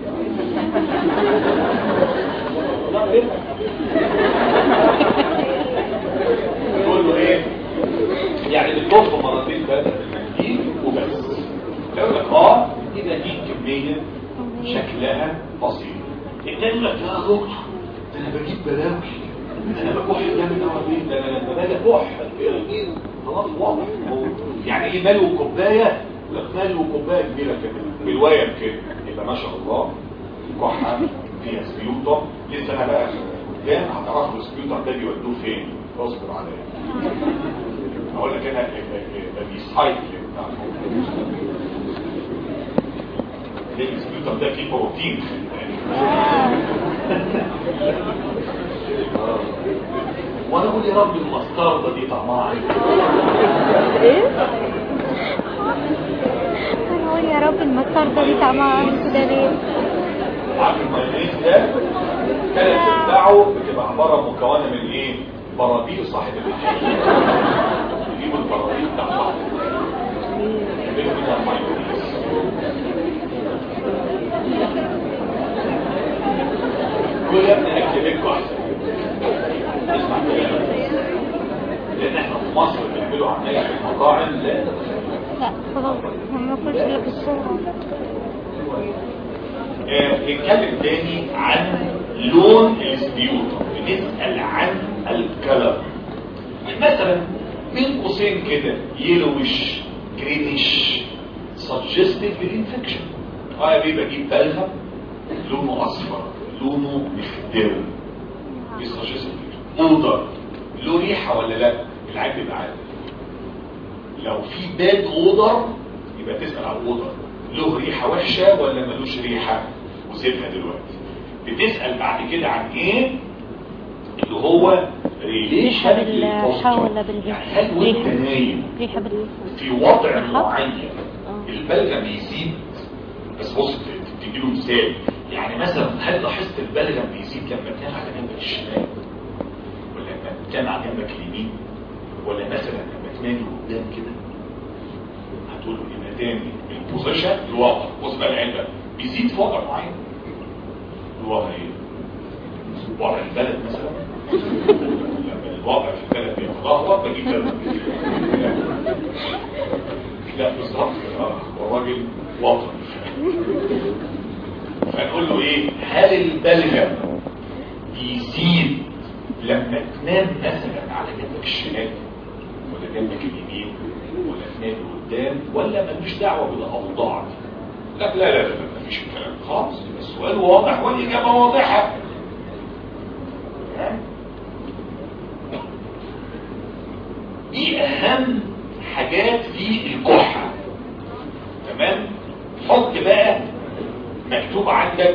تقول له ايه يعني بتطف مرتين ثلاثه في المنديل وبس يقول لك اه يبقى دي كميه شكلها بسيط التاني يقول لك يا دكتور ده انا بجيب بلاوي ده انا بكح جامد قوي ده انا لما باجي اكح خلاص واضح هو يعني ايه ملو كوبايه لا ملو كوبايه كبيره كده بالوايه كده يبقى ما شاء الله كحه فيها سبيوتر لسه انا بقى قدام هتعرفوا السبيوتر ده بيودوه فين اصبر عليا اقول لك انا ده بيسايكل بتاع ليه السبيوتر ده فيه بروتين وانا اقول يا رب المستردة دي طعمها عايز ايه انا اقول يا رب المستردة دي طعمها عامل كده ليه عارف المايونيز ده الثلاث بتاعه بتبقى عباره مكونه من ايه برابيل صاحب الحاجه يجيبوا البرابيل بتاع صاحب يعملوا منها المايونيز قول يا ابني اكل بيتكم احسن اسمع كلامي لان احنا في مصر بنعملوا عمليه في المطاعم لا لا خلاص ما باكلش الا في الصورة آه، نتكلم تاني عن لون السبيوتر بنسأل عن الكلر مثلا بين قوسين كده يلوش جرينيش سجستيف بالانفكشن اه يا بيه بجيب بلغم لونه اصفر لونه مخضر دي سجستيف اوضر له ريحه ولا لا العيب بيبقى عارف لو في باد اوضر يبقى تسال على الاوضر له ريحه وحشه ولا ملوش ريحه وسيبها دلوقتي بتسال بعد كده عن ايه اللي هو ريليشن ريحة بالحاول ولا بالهيل يعني هل وانت نايم ريحة بال في وضع بالحق؟ معين آه. البلغم يزيد بس بص تديله مثال يعني مثلا هل لاحظت البلغم بيزيد لما كان على جنبك الشمال ولا لما كان على جنبك اليمين ولا مثلا لما تنام قدام كده هتقول له يبقى تاني البوزيشن الوضع بص بقى العلبه بيزيد في وضع معين الوضع ايه؟ وضع البلد مثلا لما الوضع في البلد بيتدهور بجيب بلد لا بالظبط اه والراجل وطن فنقول له ايه هل البلغم بيزيد لما تنام مثلا على جنبك الشمال ولا جنبك اليمين ولا تنام قدام ولا ملوش دعوه بالاوضاع دي لا لا لا لا لا مفيش الكلام خالص يبقى السؤال واضح والاجابه واضحه تمام؟ دي اهم حاجات في الكحة تمام حط بقى مكتوب عندك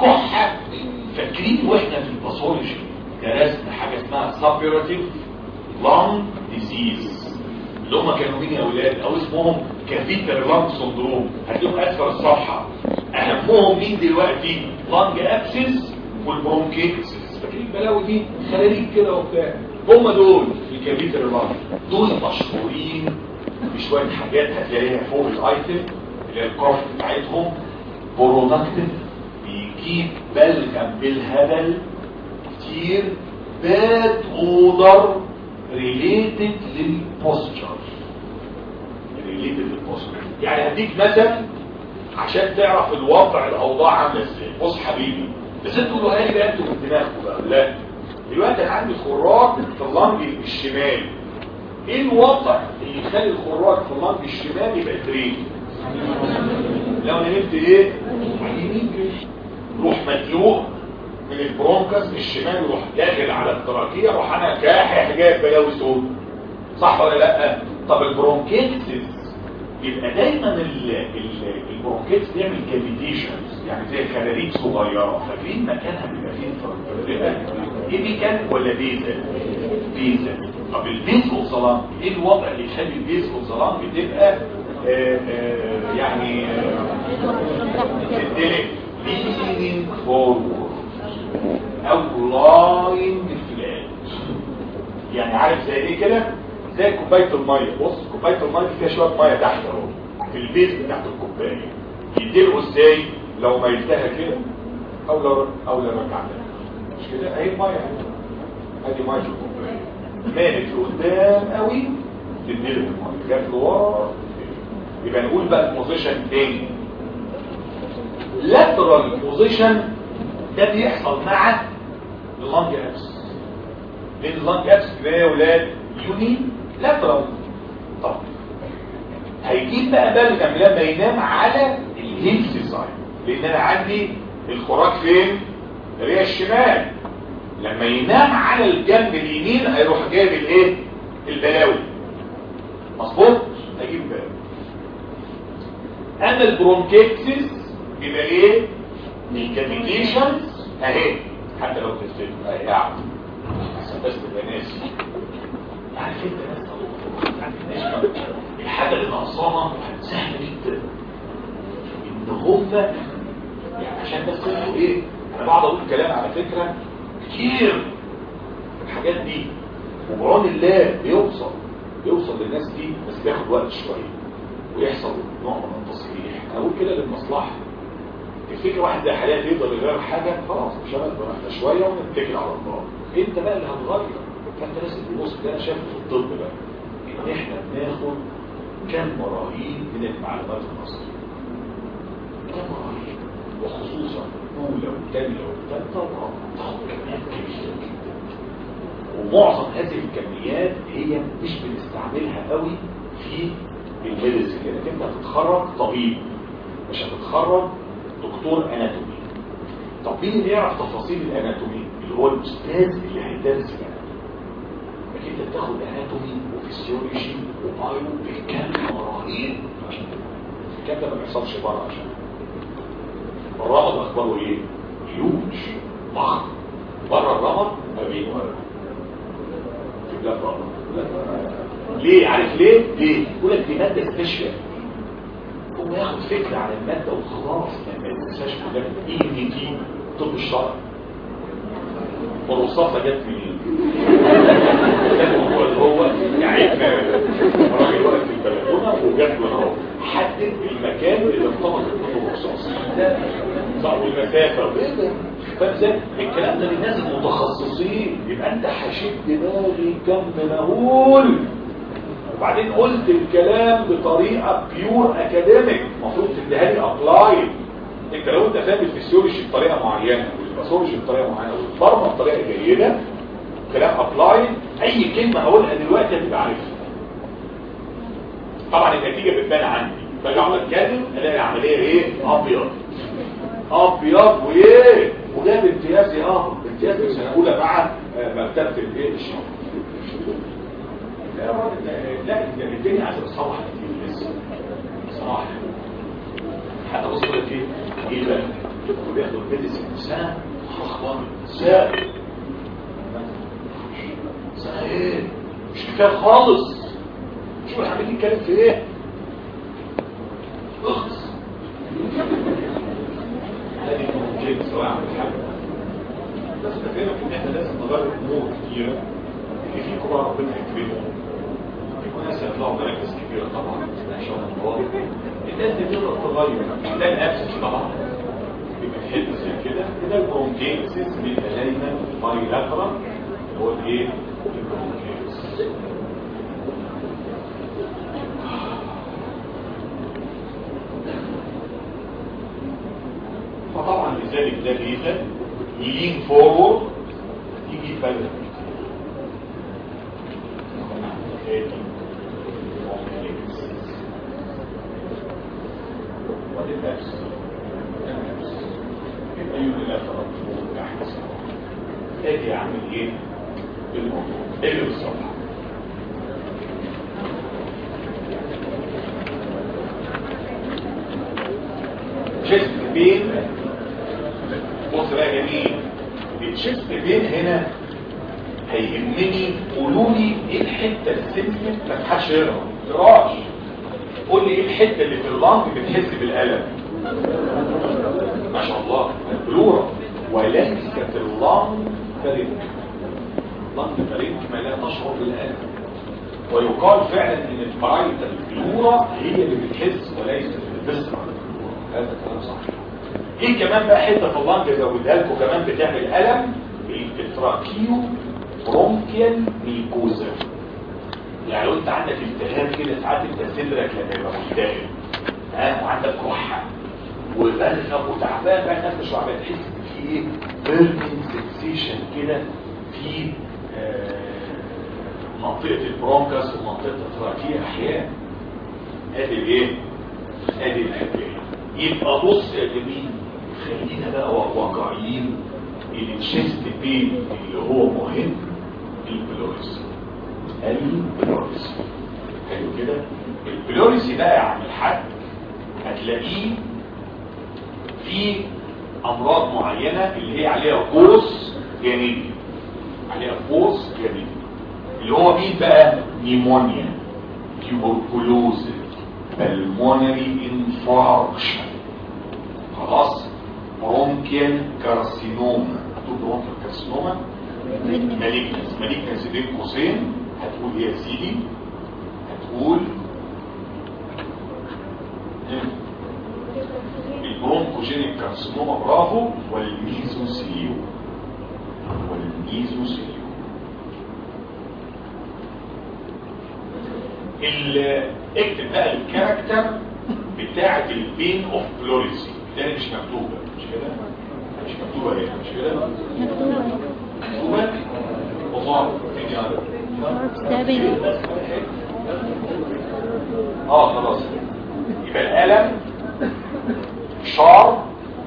الكحة فاكرين واحنا في الباثولوجي درسنا حاجة اسمها سابيراتيف لانج ديزيز اللي هم كانوا مين يا اولاد او اسمهم كافيتر لانج سندروم هتلاقيهم اسفل الصفحه اهمهم مين دلوقتي لانج ابسس والبرونكيتس فاكرين البلاوي دي خلاليك كده وبتاع هم دول الكافيتر لانج دول مشهورين بشويه حاجات هتلاقيها فوق الايتم اللي هي الكارت بتاعتهم برودكتيف بيجيب بلغم بالهبل كتير باد اودر ريليتد للبوستشر ريليتد للبوستشر يعني هديك مثل عشان تعرف الوضع الاوضاع عامله ازاي بص حبيبي بس انتوا تقولوا لي بقى انتوا من دماغكم بقى لا دلوقتي انا عندي خراج في اللنج الشمال ايه الوضع اللي يخلي الخراج في اللنج الشمال يبقى درين لو انا نمت ايه على اليمين كده روح مدلوق من البرونكس الشمال يروح داخل على التراكيه روح انا كاحح جايب بلاوي سود صح ولا لا طب البرونكيتس يبقى دايما ال- ال- البرونكيتس بيعمل كافيتيشنز يعني زي خلاليك صغيره فاكرين مكانها بيبقى فين في الرئه ايه دي كان ولا بيزا بيزا طب البيز اوكسالان ايه الوضع اللي يخلي البيز اوكسالان بتبقى آه، آه، يعني تدلك leaning forward او lying flat يعني عارف زي ايه كده زي كوبايه الميه بص كوبايه الميه دي فيها شويه ميه تحت اهو في البيز بتاعت الكوبايه يدلقوا ازاي لو ميلتها كده او لو او لو رجعتها مش كده اهي الميه اهي ادي ميه في الكوبايه مالت لقدام قوي تدلق الميه جت لورا يبقى نقول بقى البوزيشن تاني lateral بوزيشن ده بيحصل مع اللانج ابس لان اللانج ابس بيبقى يا ولاد يوني لاترال طب هيجيب بقى بلغم لما ينام على الهيلث سايد لان انا عندي الخراج فين الرئه الشمال لما ينام على الجنب اليمين هيروح جايب الايه البلاوي مظبوط هيجيب بلاوي اما البرونكيتسيس بيبقى ايه الكافيتيشنز اهي حتى لو تفتكروا اهي قاعد عشان بس تبقى ناسي عارف انت ناس عارف الحاجه اللي ناقصانا سهله جدا ان هم يعني عشان بس تقولوا ايه انا بقعد اقول كلام على فكره كتير الحاجات دي وبعون الله بيوصل بيوصل للناس دي بس بياخد وقت شويه ويحصل نوع من التصحيح اقول كده للمصلحه تفتكر واحد زي حاليا يقدر يغير حاجه خلاص مش هنقدر احنا شويه ونتكل على الله انت بقى اللي هتغير فانت لازم تبص ده انا شايفه في الطب بقى ان احنا بناخد كم مراهين من المعلومات النظريه كم مراهين وخصوصا الاولى والثانيه والثالثه والرابعه تاخد كميات كبيره جدا ومعظم هذه الكميات هي مش بنستعملها قوي في الميديسين لانك انت هتتخرج طبيب مش هتتخرج دكتور اناتومي طب مين اللي يعرف تفاصيل الاناتومي اللي هو الاستاذ اللي هيدرس الاناتومي لكن انت بتاخد اناتومي وفسيولوجي وبايو بكم رهيب الكلام ده ما بيحصلش بره عشان الرمض اخباره ايه هيوج ضخم بره الرمض ما بين ورق في بلاد رمض ليه عارف ليه ليه يقول لك دي ماده سبيشال هو ياخد فكره عن الماده وخلاص ما ينساش كلها اي دي تي طب الشرع والرصاصه جت منين ده الموضوع اللي هو يعيبنا راجل واقف في البلكونه وجات له اهو حدد المكان اللي انطبق فيه الرصاص صح والمسافه فازاي الكلام ده للناس المتخصصين يبقى انت حشيت دماغي كم مهول وبعدين قلت الكلام بطريقه بيور اكاديميك المفروض تديها لي ابلايد انت لو انت فاهم الفسيولوجي بطريقه معينه والباثولوجي بطريقه معينه والفارما بطريقه جيده كلام ابلايد اي كلمه هقولها دلوقتي هتبقى عارفها طبعا النتيجه بتبان عندي باجي اقعد اتكلم الاقي العمليه ايه ابيض ابيض وايه وجاب امتياز يا اه امتياز في سنه اولى مع مرتبه الايه الشهر لا يا راجل لا ده الدنيا عايزه تصلح كتير لسه صراحه حتى بص لك ايه ايه بقى بياخدوا الميديسين سنه اخبار سنه سنه ايه كفايه خالص شوف احنا عمالين نتكلم في ايه اخص هذه ممكن سواء عمل حاجه بس بفهمك ان احنا لازم نغير امور كتيره اللي فيكم بقى ربنا يكرمه يكون ناس هيطلعوا مراكز كبيره طبعا ان شاء الله الناس دي تقدر تغير ده الابسس طبعا يبقى حته زي كده ده البرونكيتس بيبقى دايما باي لاترال هو الايه البرونكيتس فطبعا لذلك ده بيبقى يلين فورورد يجي يبلغ وللنفس يبقى يونيلاترال فوق تحت ادي اعمل ايه بالموضوع اللي بالصفحه شيست بين بص بقى جميل الشيست بين هنا هيهمني قولوا لي ايه الحته السنسيتيف ما تحدش يقرا تقراش قول لي ايه الحته اللي في اللنج بتحس بالالم ما شاء الله البلورا وليست اللنج فرينك اللنج فرينك ما لا تشعر بالالم ويقال فعلا ان البرايتال البلورا هي اللي بتحس وليست الفيسرا هذا كلام صحيح ايه كمان بقى حته في اللنج زودها لكم كمان بتعمل الم التراكيو برونكيال ميكوزا يعني لو انت عندك التهاب كده ساعات انت صدرك لما يبقى ملتهب ها وعندك كحه وبرغب وتعبان بقى الناس مش عارفه تحس ان في ايه بيرنينج سنسيشن كده في آه منطقه البرونكاس ومنطقه التراكيه احيانا ادي الايه ادي الحكايه يبقى بص يا جميل خلينا بقى واقعيين الشيست بين اللي هو مهم البلوريسي البلوريسي حلو كده البلوريسي بقى يا عم الحاج هتلاقيه في امراض معينة اللي هي عليها قوس جانبي عليها قوس جانبي اللي هو مين بقى نيمونيا تيوبركلوز بالمونري انفاركشن خلاص برونكيال كارسينوما هتقول برونكيال كارسينوما ماليكنس ماليكنس بين قوسين هتقول ايه يا سيدي هتقول البرونكوجينيك كارسينوما برافو والميزوسيليو والميزوسيليو اكتب بقى الكاركتر بتاعة البين اوف بلوريسي ده مش مكتوبة مش كده مش مكتوبة هنا مش كده مكتوبة وضعف فين يا اه خلاص يبقى الألم شعر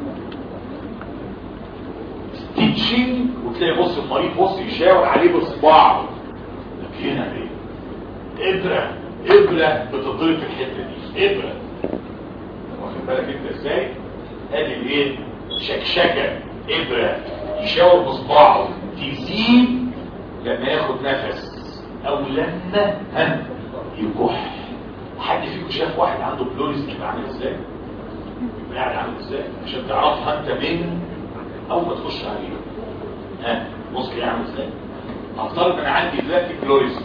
ستيتشنج وتلاقي بص المريض بص يشاور عليه بصباعه هنا ايه ابره ابره بتضرب في الحته دي ابره واخد بالك انت ازاي ادي الايه شكشكه ابره يشاور بصباعه تزيد لما ياخد نفس او لما ها يكح حد فيكم شاف واحد عنده بلوريس بيبقى عامل ازاي بيبقى قاعد عامل ازاي عشان تعرفها انت من اول ما تخش عليه ها بص كده عامل ازاي هفترض انا عندي دلوقتي بلوريس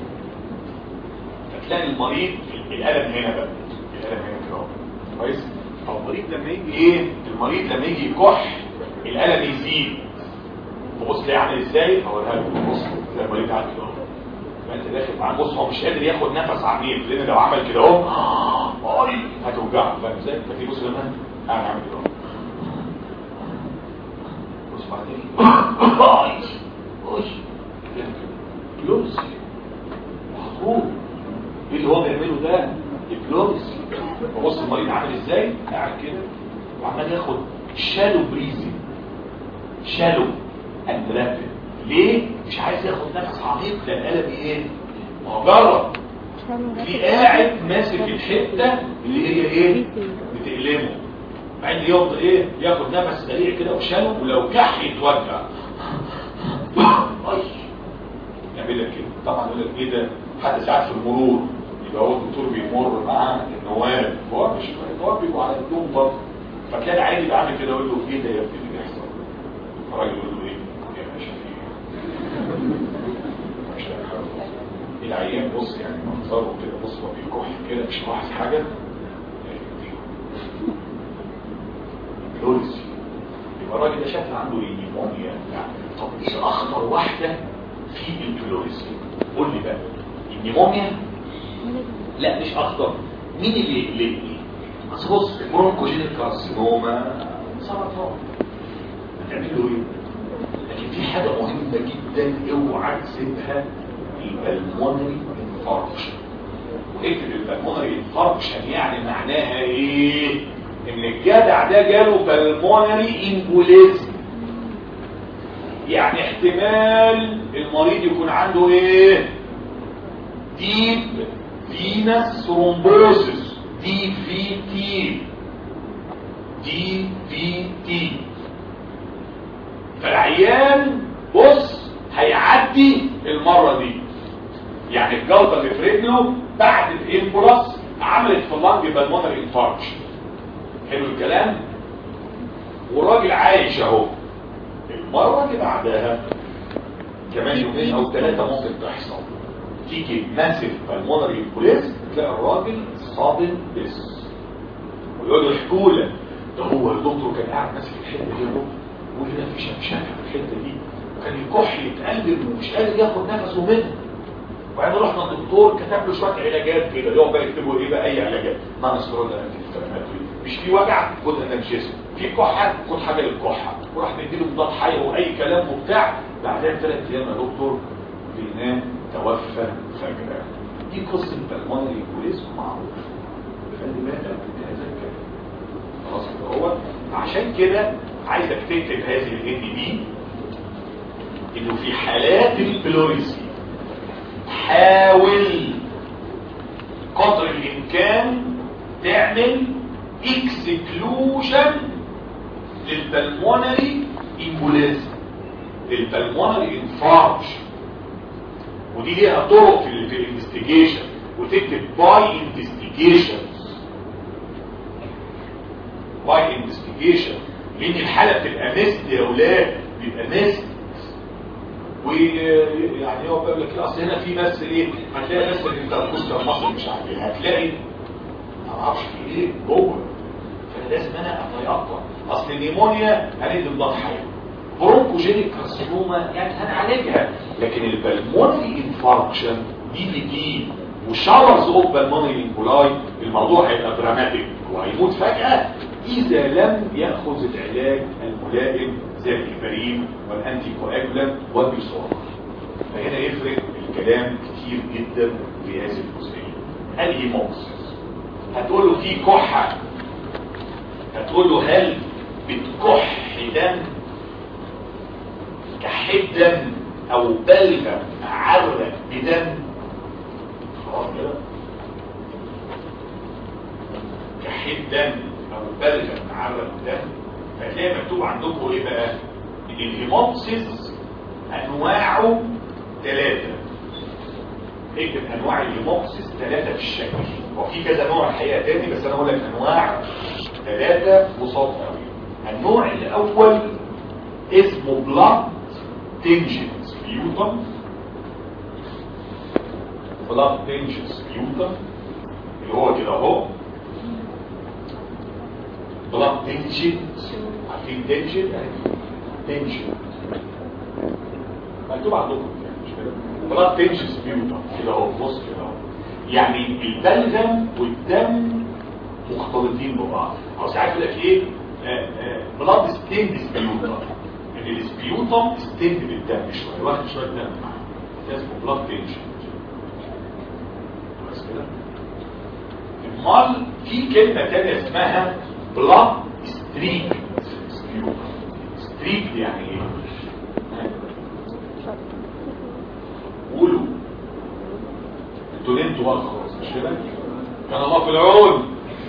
فتلاقي المريض الالم هنا بقى الالم هنا كده كويس او المريض لما يجي ايه المريض لما يجي يكح الالم يزيد تبص تلاقيه عامل ازاي هوريها لكم بص تلاقي المريض قاعد كده انت داخل مع بص هو مش قادر ياخد نفس عميق لان لو عمل كده اهو اي هتوجعه فاهم ازاي فتيجي بص لما قاعد عامل كده بص بعدين اي اي بلوز محروق ايه اللي هو بيعمله ده البلوز بص المريض عامل ازاي قاعد كده وعمال ياخد شالو بريزي شالو اند رابد ليه مش عايز ياخد نفس عميق لان قلبي ايه ما هو جرب في قاعد ماسك الحته اللي هي ايه بتألمه بعدين يفضل ايه ياخد نفس سريع كده وشاله ولو كح يتوجع اي يعمل لك كده طبعا يقول لك ايه ده حتى ساعات في المرور يبقى هو الدكتور بيمر مع النواب هو مش النواب بيبقوا على الدوم برضه فتلاقي العيل يبقى عامل كده يقول له ايه ده يا ابني اللي بيحصل الراجل يقول له ايه يا باشا في ايه مش عارف. العيان بص يعني منظره كده بص هو بيكح كده مش ملاحظ حاجه لوريس يبقى الراجل ده شكل عنده نيمونيا يعني طب مش اخطر واحده في البلوريس قول لي بقى النيمونيا لا مش اخطر مين اللي اللي بس بص البرونكوجينيك كارسينوما سرطان هتعمل له ايه لكن في حاجه مهمه جدا اوعى تسيبها البلمونري انفاركشن واكتب البلمونري انفاركشن يعني معناها ايه ان الجدع ده جاله بالمونري امبوليزم يعني احتمال المريض يكون عنده ايه ديب فينس ثرومبوزس دي في تي دي في تي فالعيان بص هيعدي المرة دي يعني الجلطة اللي في رجله بعد الامبولاس عملت في اللنج بالمونري انفاركشن حلو الكلام والراجل عايش اهو المرة اللي بعدها كمان يومين او ثلاثة ممكن تحصل تيجي ماسف بالمونري امبوليز تلاقي الراجل صادم بس ويقول له احكوا لك ده هو الدكتور كان قاعد ماسك الحته دي اهو وهنا في شمشمه في الحته دي وكان يكح يتقلب ومش قادر ياخد نفسه منه وبعدين رحنا الدكتور كتب له شويه علاجات كده يقعد بقى يكتبوا ايه بقى اي علاجات نون ستيرويد مش في وجع خد انالجيزم في كحه خد حاجه للكحه وراح مديله مضاد حيوي واي كلام وبتاع بعدها ثلاث ايام يا دكتور بينام توفى فجاه دي قصه بالمونري بوليس معروفه خلي بالك من هذا الكلام خلاص كده هو عشان كده عايزك تكتب هذه الان دي انه في حالات البلوريسي حاول قدر الامكان تعمل اكسكلوجن للبلمونري امبوليزم للبلمونري انفاركشن ودي ليها طرق في في الانفستيجيشن وتكتب باي انفستيجيشن باي انفستيجيشن لان الحاله بتبقى مست يا اولاد بيبقى مست ويعني هو بيقول لك اصل هنا في بس ايه هتلاقي بس ان انت تبص مصر مش عارف ايه هتلاقي ما اعرفش في ايه جوه فانا لازم انا اتيقن اصل النيمونيا هندي مضاد حيوي برونكوجينيك كارسينوما يعني هنعالجها لكن البلمونري انفاركشن دي في دي وشاورز اوف بالمونري انفولاي الموضوع هيبقى دراماتيك وهيموت فجأة إذا لم يأخذ العلاج الملائم زي الهيبرين والأنتي كواجولانت والبيصور فهنا يفرق الكلام كتير جدا في هذه الجزئية الهيموكسيس هتقول له في كحة هتقول له هل بتكح دم كحد دم او بلغم عرق بدم خلاص كده كحد دم او بلغم عرق بدم فتلاقي مكتوب عندكم ايه بقى ان الهيموبسيس انواعه ثلاثة اكتب انواع الهيموبسيس ثلاثة في الشكل وفي كذا نوع الحقيقة تاني بس انا اقول لك انواع ثلاثة بساط قوي النوع الاول اسمه بلاد تنجن سبيوتم بلاد تنجن سبيوتم اللي هو كده اهو بلاد تنجن عارفين تنجن تنجن مكتوب عندكم مش كده بلاد تنجن سبيوتم كده اهو بص كده اهو يعني البلغم والدم مختلطين ببعض او ساعات يقول لك ايه بلاد ستيند سبيوتم ان السبيوتم ستيند بالدم شويه واخد شويه دم معاه ده اسمه بلاد تنشن بس كده امال في كلمه ثانيه اسمها بلاد ستريك سبيوتم ستريك يعني ايه قولوا انتوا نمتوا بقى خلاص مش كده كان الله في العون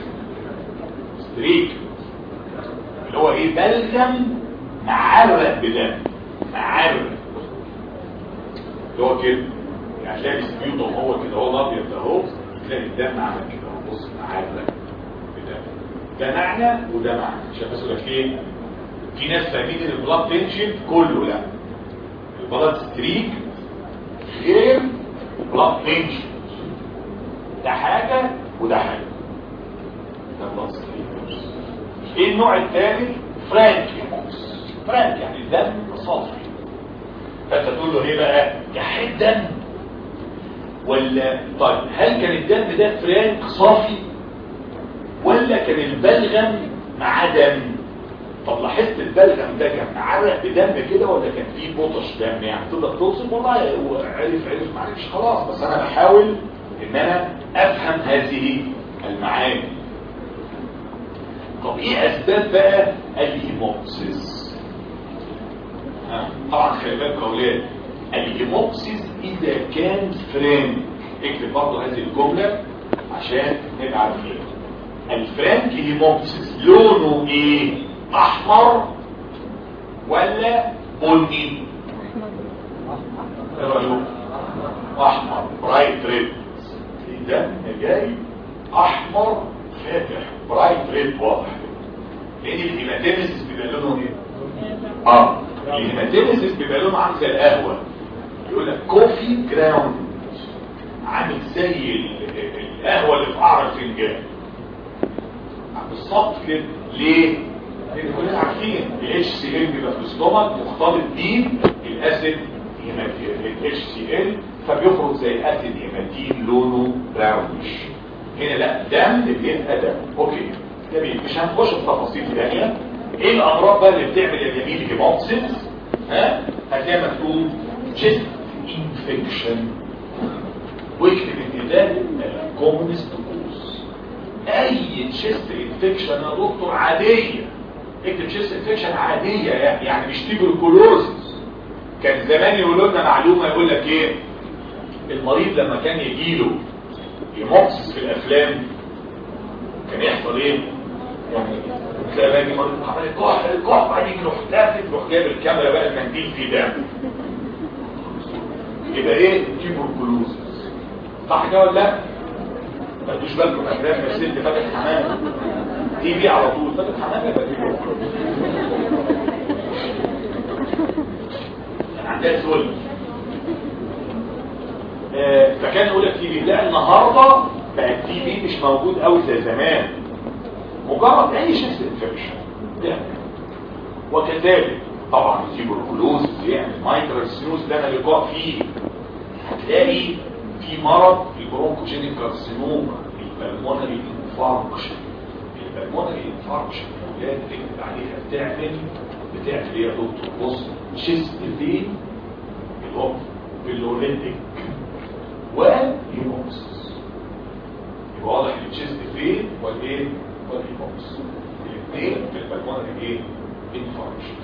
ستريك اللي هو ايه بلغم معرق بدم معرق اللي هو كده يعني هتلاقي السبيوتم هو كده هو الابيض ده اهو تلاقي الدم عمل كده اهو بص معادله كده ده معنى وده معنى عشان بس اقول لك ايه في ناس فاهمين ان البلاد تنشن كله لا البلاد ستريك غير البلاد تنشن ده حاجه وده حاجه ده بلاد ستريك ايه النوع الثالث فرانك فرانك يعني الدم صافي فانت تقول له ايه بقى يحيد دم ولا طيب هل كان الدم ده فرانك صافي ولا كان البلغم مع دم طب لاحظت البلغم ده كان عرق بدم كده ولا كان فيه بطش دم يعني تقدر توصف والله هو عرف عرف ما عرفش خلاص بس انا بحاول ان انا افهم هذه المعاني طب ايه اسباب بقى الهيموبسيس طبعا خلي بالك اولاد الهيموبسيس اذا كان فرانك اكتب برضه هذه الجمله عشان نبقى عارفين الفرانك هيموبسيس لونه ايه احمر ولا بني ايه رايكم احمر برايت ريد الدم جاي احمر فاتح برايت ريد واضح لان الهيماتيمسيس بيبقى لونه ايه اه الهيماتيمسيس بيبقى لونه عامل زي القهوه يقول لك كوفي جراوند عامل زي القهوه اللي في قعر الفنجان بالظبط كده ليه؟ لان كلنا عارفين الاتش سي ال بيبقى في الاستومك مختلط بيه الاسيد الاتش سي ال فبيخرج زي اسيد هيماتين لونه براونش هنا لا دم بيبقى دم اوكي جميل مش هنخش في تفاصيل ثانيه ايه الامراض بقى اللي بتعمل يا جميل هيموبسيس ها هتلاقي مكتوب chest انفكشن واكتب ان ده الكومونست كوز اي تشيست انفكشن يا دكتور عاديه اكتب تشيست انفكشن عاديه يعني مش تيبركلوزس كان زمان يقولوا لنا معلومه يقول لك ايه المريض لما كان يجي له يموكسس في الافلام كان يحصل ايه يعني تلاقي بقى يجي مريض عمال يكح الكح بعدين يروح لافت يروح جايب الكاميرا بقى المنديل فيه دم يبقى ايه تيبركلوزس صح كده ولا لا ما تدوش بالكم افلام يا ست فاتح حمام تي في على طول فاتح حمام يبقى فيه عندها سول آه فكان يقول لك تي في لا النهارده بقى التي في مش موجود قوي زي زمان مجرد اي شيست انفكشن وكذلك طبعا التيبركلوز يعني مايكرو سينوس ده انا لقاء فيه هتلاقي في مرض البرونكوجينيك كارسينوما البلمونري انفاركشن البلمونري انفاركشن الاولاد تكتب عليها بتعمل بتعمل ايه يا دكتور بص شيست فين اللي هو بالوريتك والهيموكسس يبقى واضح ان الشيست فين والايه والهيموكسس الاثنين في البلمونري ايه انفاركشن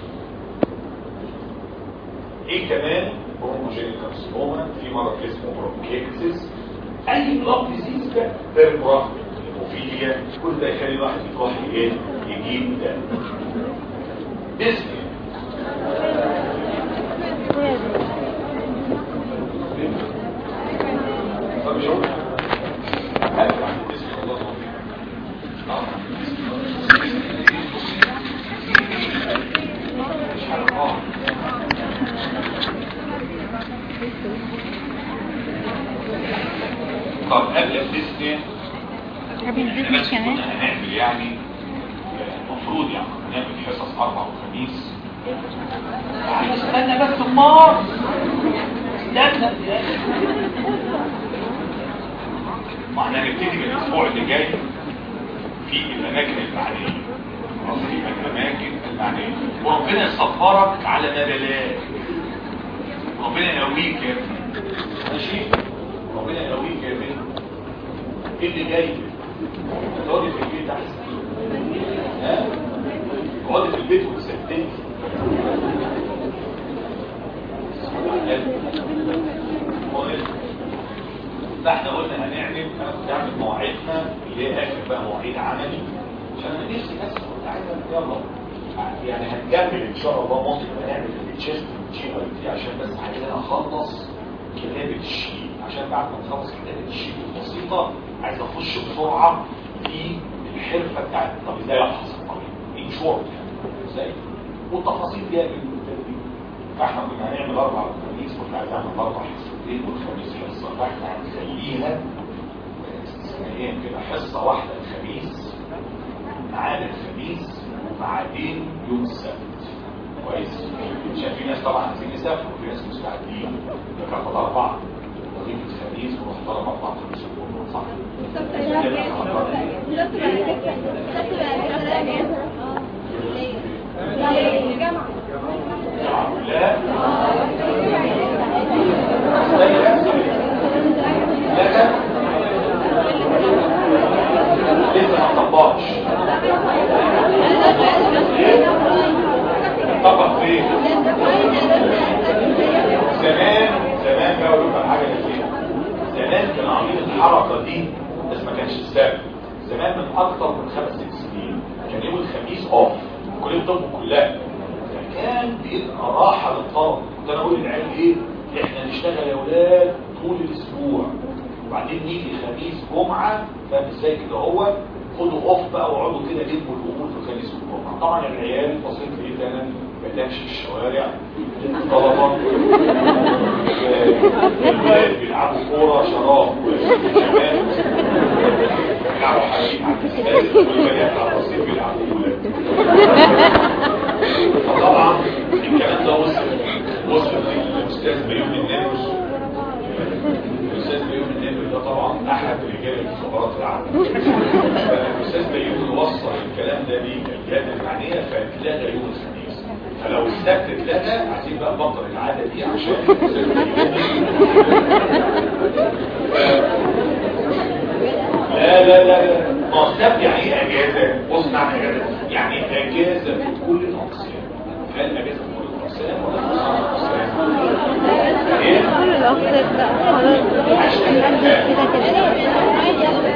ايه كمان برونكوجينيك كارسينوما في مرض اسمه برونكيكسس اي بلاد ديزيز ده بيربرا هيموفيليا كل ده يخلي الواحد يكح ايه يجيب ده ديسني طب شو هل عندي ديسني والله مش حاجه طب قبل الديسني قبل الديسني بس كمان كنا هنعمل يعني المفروض يعني هنعمل حصص اربع وخميس يعني استنى بس النار استنى ما احنا هنبتدي من الاسبوع اللي جاي في الاماكن المعنيه خلاص في الاماكن المعنيه وربنا يصبرك على ما بلاك ربنا يقويك يا ابني ماشي ربنا يقويك يا ابني ايه اللي جاي تقعدي في البيت احسن ها اقعدي في البيت وتسددي فاحنا قلنا هنعمل انا كنت هعمل مواعيدنا اللي هي اخر بقى مواعيد عملي عشان انا نفسي بس كنت عايز يلا يعني هنكمل ان شاء الله ممكن نعمل التشيست جي اي تي عشان بس عايزين اخلص كتابة الشيء عشان بعد ما نخلص كتابة الشيء البسيطة عايز اخش بسرعة في الحرفة بتاعت طب ازاي افحص الطبيب ان شورت ازاي والتفاصيل دي بالتدريب فاحنا كنا هنعمل اربع خميس كنا عايز اعمل اربع حصتين والخميس حصة فاحنا هنخليها استثنائيا كده حصة واحدة الخميس معانا الخميس وبعدين يوم السبت كويس عشان في ناس طبعا عايزين يسافروا وفي ناس مستعدين ناخد اربعه نضيف الخميس ونختار اربعه في الاسبوع صح؟ لا لا لسه ما طبقش طبق فين زمان زمان بقى اقول لكم حاجه كتير زمان كان عاملين الحركه دي بس ما كانش السبب زمان من اكتر من خمس ست سنين كان يوم الخميس اوف كليه الطب كلها فكان بيبقى راحه للطلبه كنت انا اقول للعيال ايه احنا نشتغل يا اولاد طول الاسبوع وبعدين نيجي خميس جمعه فاهم ازاي كده هو خدوا اوف بقى واقعدوا كده لموا الامور في خميس والجمعه طبعا العيال بسيط ايه انا ما في الشوارع الطلبه الولاد بيلعبوا كوره شراب والشباب بيلعبوا حديد على الاسفلت والبنات على الرصيف بيلعبوا ولاد فطبعا الكلام ده وصل وصل للاستاذ بيوم النمرس الاستاذ بيوم النمر ده طبعا احد رجال المخابرات العامه فالاستاذ بيوم وصل الكلام ده للجهات المعنيه فاتلغى يوم الخميس فلو السبت اتلغى عايزين بقى نبطل العاده دي عشان لا لا لا لا ما هو السبت يعني ايه اجازه بص معنى اجازه يعني اجازه في كل الاقسام هل اجازه في كل الاقسام ولا في بعض الاقسام ايه كل الأقسام بقى خلاص كده كده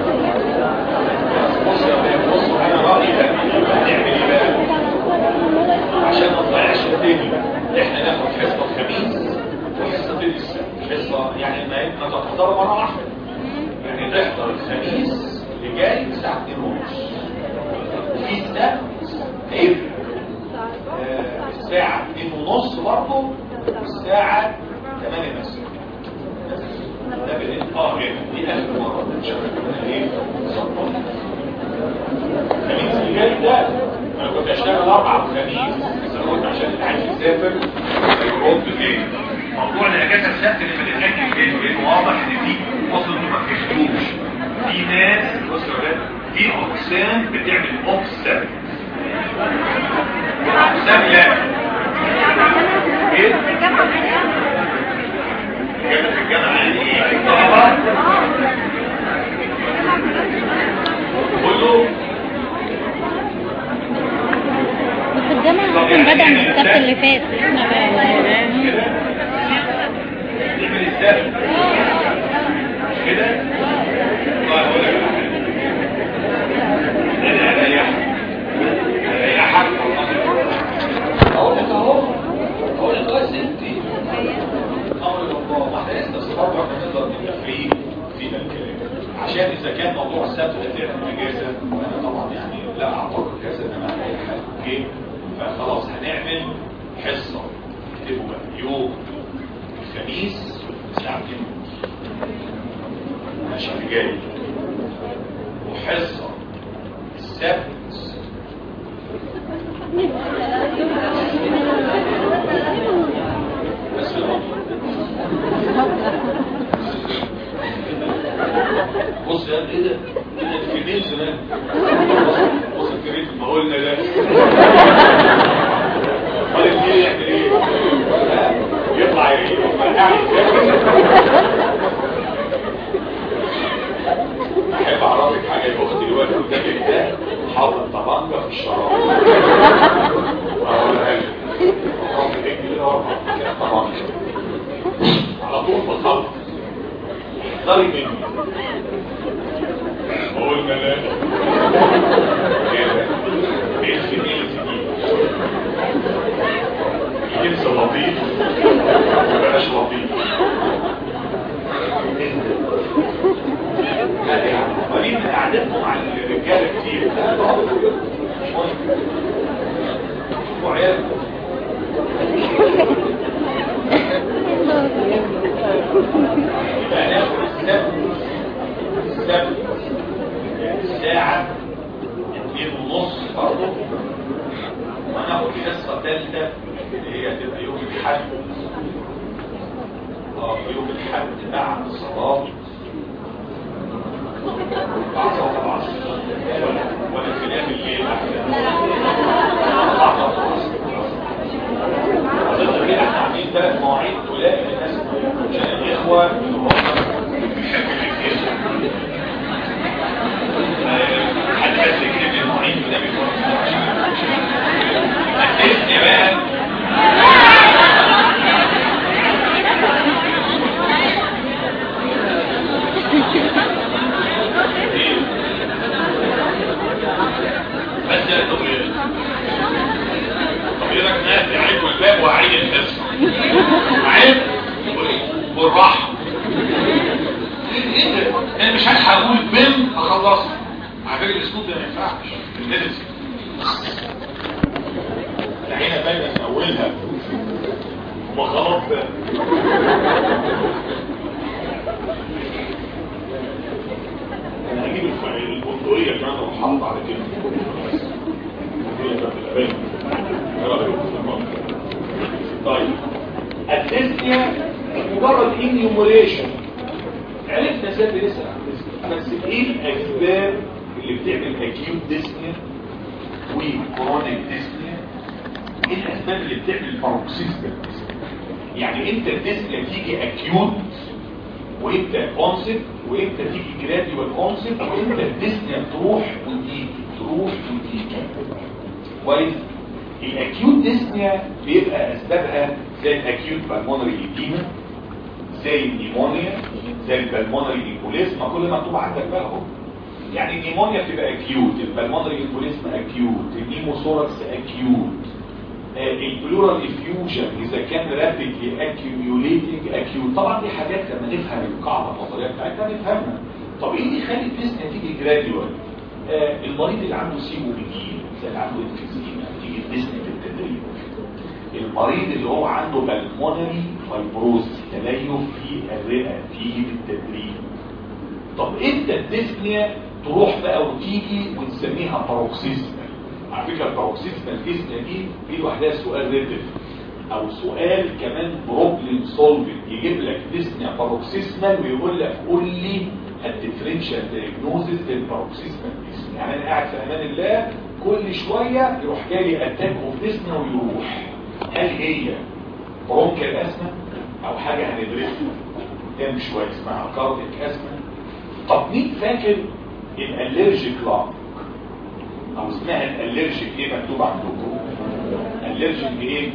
بص يا ولاد، بص انا رايي ده هنعمل ايه بقى عشان ما نضيعش الدنيا احنا ناخد حصه الخميس وحصتين السبت حصه يعني ما ما تحضروا مره واحده يعني نحضر الخميس اللي جاي الساعه 2 ونص وفي السبت هيبقى آه، الساعه 2 ونص برضه الساعه 8 مساء ده بالإيه؟ اه هنا دي اخر مره ان شاء الله كمان ايه ظبط الخميس اللي جاي ده انا كنت اشتغل اربع وخميس بس انا قلت عشان اللي عايز يسافر يرد تاني موضوع الاجازه السبت اللي بنتاكد منه لانه واضح ان في اصلا ما فيش في ناس بص يا ولاد في اقسام بتعمل اوف سبت اقسام لا ايه؟ جامعة في الجامعة يعني ايه؟ الطلبة كله في الجامعة أصلا بدأ من السبت اللي فات كده تعمل ازاي مش كده والله اقول لك على حاجه انا اريحك اريحك اقول لك اهو اقول لك بس انت امر الله ما احنا لسه الصبح احنا نقدر نتفريق في الكلام عشان اذا كان موضوع السبت ده تعمل اجازه وانا طبعا يعني لا اعتقد كذا انما اي حاجه اوكي فخلاص هنعمل حصه اكتبوا بقى يوم الخميس الساعه 2 ماشي اللي جاي وحصه السبت بس بص يا ايه ده؟ ايه ده في دين زمان بص الكريم ما قلنا ده قال لي يعمل ايه؟ ها؟ يطلع يفرقعني احب اعرفك حاجه يا اختي دلوقتي قدامك ده حاطط طبنجه في الشراب واقولها لك رب رجلي كده وارفع كده طبنجه على طول في الخلط احذري مني قلنا لا كده بيلسي بيلسي دي جنس لطيف بلاش لطيف كتير وعيال يبقى ناخد السبت السبت الساعة اتنين ونص برضه وناخد حصة تالتة اللي هي تبقى يوم الحد اه يوم الحد بعد الصلاة بعد صلاة العصر ولا ولا خلاف الليل بعد العصر أظن كده احنا عاملين ثلاث مواعيد تلاقي الناس عشان الإخوة اللي هم حد بس يكتب لي المواعيد وده بيكون هتسني بقى بس يا دكتور طب ايه رايك نقفل عليكم الباب واعيد الحصه عيب بالراحه ايه ده انا مش هلحق اقول بن اخلص على فكره الاسلوب ده ما ينفعش لازم العينه باينه من اولها وما خلاص بقى انا هجيب الف- البندقيه كمان وحاطط على كده بس. البندقية بتاعت الأبان. إيه رأيك؟ طيب الديسنيا مجرد انيومريشن عرفنا ازاي بنسال عن الديسنيا بس ايه الاسباب اللي بتعمل اكيوت ديسنيا وكرونيك ديسنيا ايه الاسباب اللي بتعمل باروكسيستم ديسنيا يعني امتى الديسنيا تيجي اكيوت وامتى كونسبت وامتى تيجي جراديوال كونسبت وامتى الديسنيا تروح وتيجي تروح وتيجي كويس الاكيوت ديسنيا بيبقى اسبابها زي الاكيوت بالمونري ايديما زي النيمونيا زي البلمونري ايمبوليزما كل ما مكتوب عندك بقى اهو يعني النيمونيا بتبقى اكيوت البلمونري ايمبوليزما اكيوت النيموثوركس اكيوت البلورال افيوجن اذا كان رابيدلي اكيوميوليتنج اكيوت طبعا دي حاجات لما نفهم القاعده النظريه بتاعتها نفهمها طب ايه اللي يخلي الديسنيا تيجي جراديوال آه المريض اللي عنده سيموبيدين زي اللي عنده انفيزيما تيجي الديسنيا بالتدريج المريض اللي هو عنده بالمونري فايبروز تليف في الرئه تيجي بالتدريج طب امتى الديسنيا تروح بقى وتيجي ونسميها باروكسيزمال على فكره الباروكسيزمال ديسنيا دي في لوحدها سؤال ريتف او سؤال كمان بروبلم سولفنج يجيب لك ديسنيا باروكسيزمال ويقول لك قول لي الديفرنشال دايجنوزيس للباروكسيزمال ديسنيا يعني انا قاعد في امان الله كل شويه يروح جاي اتاك اوف ديسنيا ويروح هل هي برونكال اسما او حاجه هندرسها قدام شويه اسمها كارديك اسما طب مين فاكر الالرجيك لانج او اسمها الالرجيك ايه مكتوب عندكم الالرجيك ايه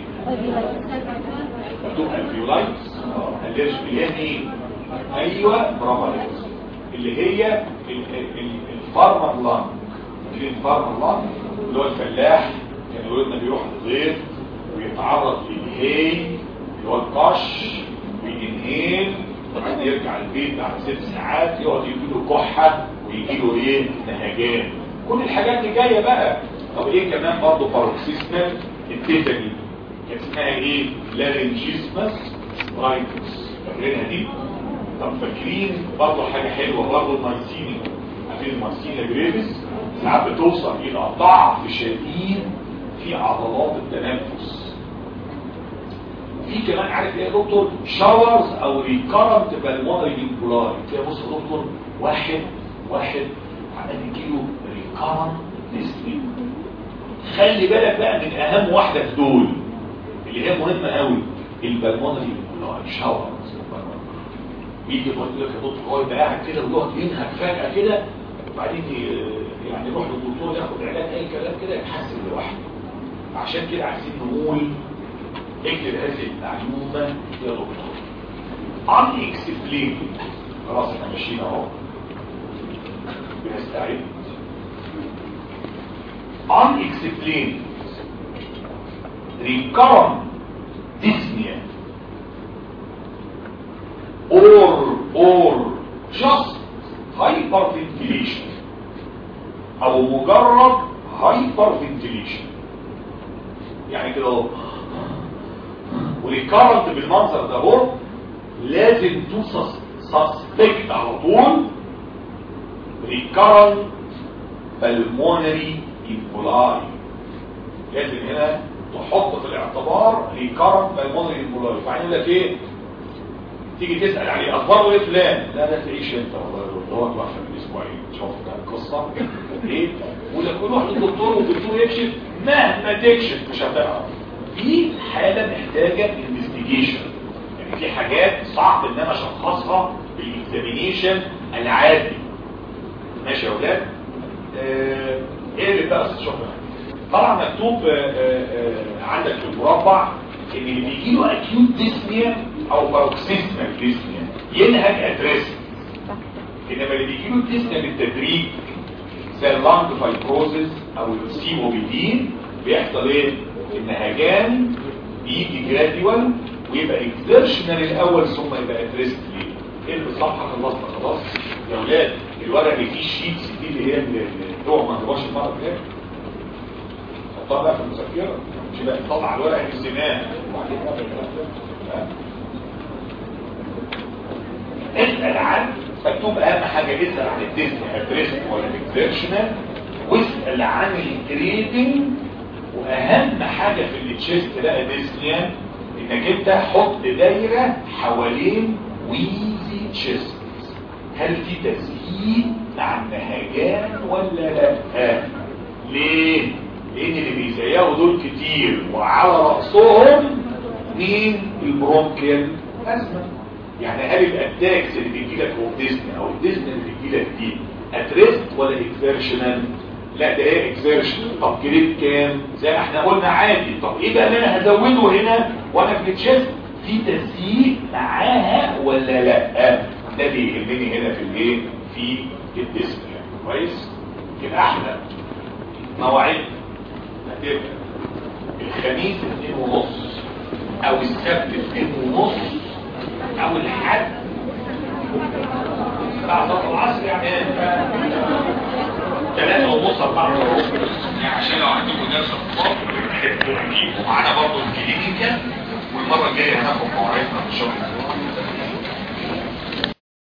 مكتوب الفيولايتس الالرجيك اللي هي ايه ايوه برافو عليك اللي هي الفارمر لانج اللي الفارمر لانج اللي هو الفلاح كان يقول لنا بيروح الغيط ويتعرض للهي اللي هو القش وينهيل وبعدين يرجع البيت بعد ست ساعات يقعد يجي له كحه ويجي له ايه نهجان كل الحاجات دي جايه بقى طب ايه كمان برضه باروكسيسمال التيتاني كانت اسمها ايه لارنجيسمس رايتس فاكرينها دي طب فاكرين برضه حاجه حلوه برضه المايسينيا عارفين المايسينيا جريفيس ساعات بتوصل الى ضعف شديد في عضلات التنفس في كمان عارف ايه يا دكتور شاورز او ريكارنت بالمونري امبولاي تلاقي بص يا دكتور واحد واحد عمال يجيله ريكارنت ديسني خلي بالك بقى من اهم واحده في دول اللي هي مهمه قوي البلمونري امبولاي شاورز يجي يقول لك يا دكتور هو يبقى قاعد كده ويقعد ينهك فجاه كده وبعدين يعني يروح للدكتور ياخد علاج اي كلام كده يتحسن لوحده عشان كده عايزين نقول اكتب هذه المعلومة يا دكتور unexplained خلاص احنا ماشيين اهو بنستعد unexplained recurrent dyspnea or or just hyperventilation او مجرد هايبر فنتيليشن يعني كده اهو والكارنت بالمنظر ده اهو لازم تو سسبكت على طول ريكارنت بالمونري امبولاي لازم هنا تحط في الاعتبار ريكارنت بالمونري امبولاي فعني يقول لك ايه تيجي تسال عليه اخباره ايه فلان لا ده تعيش انت والله دوت واحد من اسبوعين شوف القصه ايه ولا كل واحد للدكتور والدكتور يكشف مهما تكشف مش هتعرف دي حاله محتاجه انفستيجيشن يعني في حاجات صعب ان انا اشخصها بالاكزامينيشن العادي ماشي يا اولاد آه، ايه اللي بقى شكرا طبعا مكتوب آه، آه، عندك في المربع ان اللي بيجي له اكيوت ديسنيا او باروكسيزمال ديسنيا ينهج ادريس انما اللي بيجي له ديسنيا بالتدريج زي اللانج فايبروزس او السيموبيدين بيحصل ايه النهجان بيجي جراديوال ويبقى اكزرشنال الاول ثم يبقى ادريس ليه ايه الصفحه خلصنا خلاص يا اولاد الورقه اللي فيه شيتس دي اللي هي اللي بتوع ما تبقاش المره الجايه حطها بقى في المذكره مش بقى طلع الورقه الزمان وبعدين بقى الكلام ده ها؟ اسال عن مكتوب اهم حاجه اسال عن الديسك ادريس ولا الاكزرشنال واسال عن الجريدنج واهم حاجه في التشيست بقى ديسنيا انك انت حط دايره حوالين ويزي تشيست هل في تسهيل مع النهجان ولا لا ليه لان اللي بيزيقوا دول كتير وعلى رأسهم مين البرونكيال ازمه يعني هل الاتاكس اللي بيجي لك هو ديزني او الديزني اللي بيجي لك دي اتريست ولا اكزيرشنال لا ده ايه اكزيرشنال طب جريد كام زي ما احنا قلنا عادي طب ايه بقى اللي انا هزوده هنا وانا في التشيست في تسييق معاها ولا لا ده بيهمني هنا في الايه في الديزني كويس يبقى احنا مواعيد هتبقى الخميس اتنين ونص او السبت اتنين ونص او الحد بعد صلاة العصر يعني ثلاثة ونص أربعة ونص يعني عشان لو عندكم درس الصبح تبقوا معانا برضه الكلينيكا والمرة الجاية هناخد